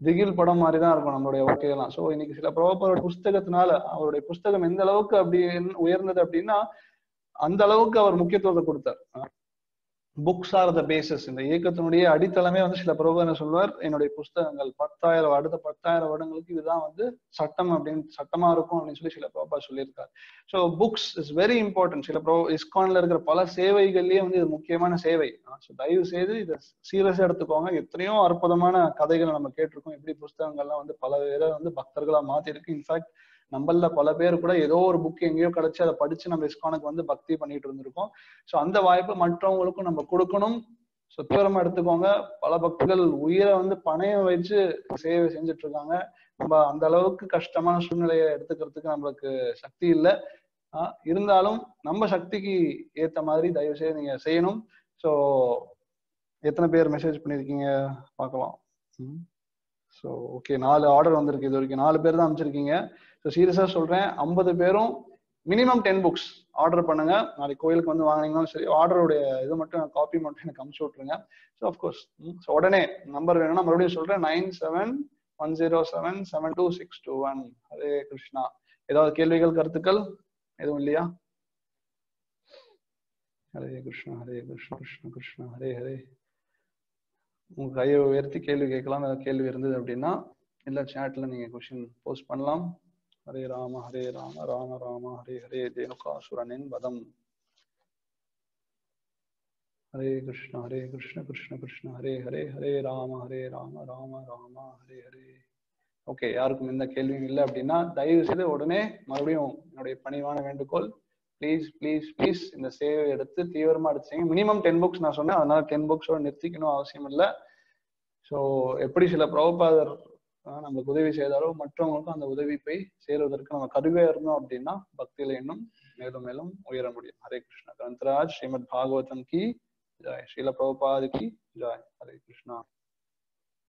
திகில் படம் மாதிரி தான் இருக்கும் நம்மளுடைய வாழ்க்கையெல்லாம் ஸோ இன்னைக்கு சில பிரபுபாதோட புஸ்தகத்தினால அவருடைய புஸ்தகம் எந்த அளவுக்கு அப்படி உயர்ந்தது அப்படின்னா அந்த அளவுக்கு அவர் முக்கியத்துவத்தை கொடுத்தார் புக்ஸ் ஆர் த பேசஸ் இந்த இயக்கத்தினுடைய அடித்தளமே வந்து சில பிரபு என்ன சொல்வார் என்னுடைய புஸ்தகங்கள் பத்தாயிரம் அடுத்த பத்தாயிரம் வருடங்களுக்கு இதுதான் வந்து சட்டம் அப்படின்னு சட்டமா இருக்கும் அப்படின்னு சொல்லி சில பிரபா சொல்லியிருக்காரு so books is very important சில ப்ரோ இஸ்கான்ல இருக்கிற பல சேவைகள்லயே வந்து இது முக்கியமான சேவை ஸோ தயவு செய்து இதை சீரியஸா எடுத்துக்கோங்க எத்தனையோ அற்புதமான கதைகளை நம்ம கேட்டிருக்கோம் எப்படி புஸ்தகங்கள்லாம் வந்து பல பேரை வந்து பக்தர்களா மாத்திருக்கு இன்ஃபேக்ட் நம்மள பல பேர் கூட ஏதோ ஒரு புக் எங்கேயோ கிடைச்சு அதை படிச்சு நம்ம இஸ்கானுக்கு வந்து பக்தி பண்ணிட்டு இருந்திருக்கோம் ஸோ அந்த வாய்ப்பு மற்றவங்களுக்கும் நம்ம கொடுக்கணும் ஸோ தீவிரமா எடுத்துக்கோங்க பல பக்தர்கள் உயிரை வந்து பணையம் வச்சு சேவை செஞ்சுட்டு இருக்காங்க நம்ம அந்த அளவுக்கு கஷ்டமான சூழ்நிலையை எடுத்துக்கிறதுக்கு நம்மளுக்கு சக்தி இல்லை இருந்தாலும் நம்ம சக்திக்கு ஏத்த மாதிரி தயவு செய்து நீங்க செய்யணும் ஸோ எத்தனை பேர் மெசேஜ் பண்ணிருக்கீங்க பார்க்கலாம் ஸோ ஓகே நாலு ஆர்டர் வந்திருக்கு இது வரைக்கும் நாலு பேர் தான் அமைச்சிருக்கீங்க ஸோ சீரியஸா சொல்றேன் ஐம்பது பேரும் மினிமம் டென் புக்ஸ் ஆர்டர் பண்ணுங்க நாளைக்கு கோயிலுக்கு வந்து வாங்கினீங்கன்னாலும் சரி ஆர்டருடைய இது மட்டும் காப்பி மட்டும் எனக்கு அமுச்சு விட்ருங்க ஸோ அஃப்கோர்ஸ் ஸோ உடனே நம்பர் வேணும்னா மறுபடியும் சொல்றேன் nine seven one zero seven seven two six two one Hare Krishna ஏதாவது கேள்விகள் கருத்துக்கள் எதுவும் இல்லையா ஹரே கிருஷ்ணா ஹரே கிருஷ்ணா கிருஷ்ண கிருஷ்ணா ஹரே ஹரே உங்க கையை உயர்த்தி கேள்வி கேட்கலாம் ஏதாவது கேள்வி இருந்தது அப்படின்னா இல்ல சேட்ல நீங்க கொஸ்டின் போஸ்ட் பண்ணலாம் ஹரே ராம ஹரே ராம ராம ராம ஹரே ஹரே தேனுகாசுரனின் வதம் ஹரே கிருஷ்ண ஹரே கிருஷ்ண கிருஷ்ண கிருஷ்ண ஹரே ஹரே ஹரே ராம ஹரே ராம ராம ராம ஹரே ஹரே ஓகே யாருக்கும் எந்த கேள்வியும் இல்லை அப்படின்னா தயவு செய்து உடனே மறுபடியும் என்னுடைய பணிவான வேண்டுகோள் ப்ளீஸ் ப்ளீஸ் ப்ளீஸ் இந்த சேவை எடுத்து தீவிரமா எடுத்துங்க மினிமம் டென் புக்ஸ் நான் சொன்னேன் அதனால டென் புக்ஸோட நிறுத்திக்கணும் அவசியம் இல்லை ஸோ எப்படி சில பிரபுபாதர் நம்மளுக்கு உதவி செய்தாரோ மற்றவங்களுக்கும் அந்த உதவி போய் சேருவதற்கு நம்ம கருவியா இருந்தோம் அப்படின்னா பக்தியில இன்னும் மேலும் மேலும் உயர முடியும் ஹரே கிருஷ்ணா கிரந்தராஜ் ஸ்ரீமத் பாகவதம் கி ஜாய் ஸ்ரீல பிரபுபாது கி ஜாய் ஹரே கிருஷ்ணா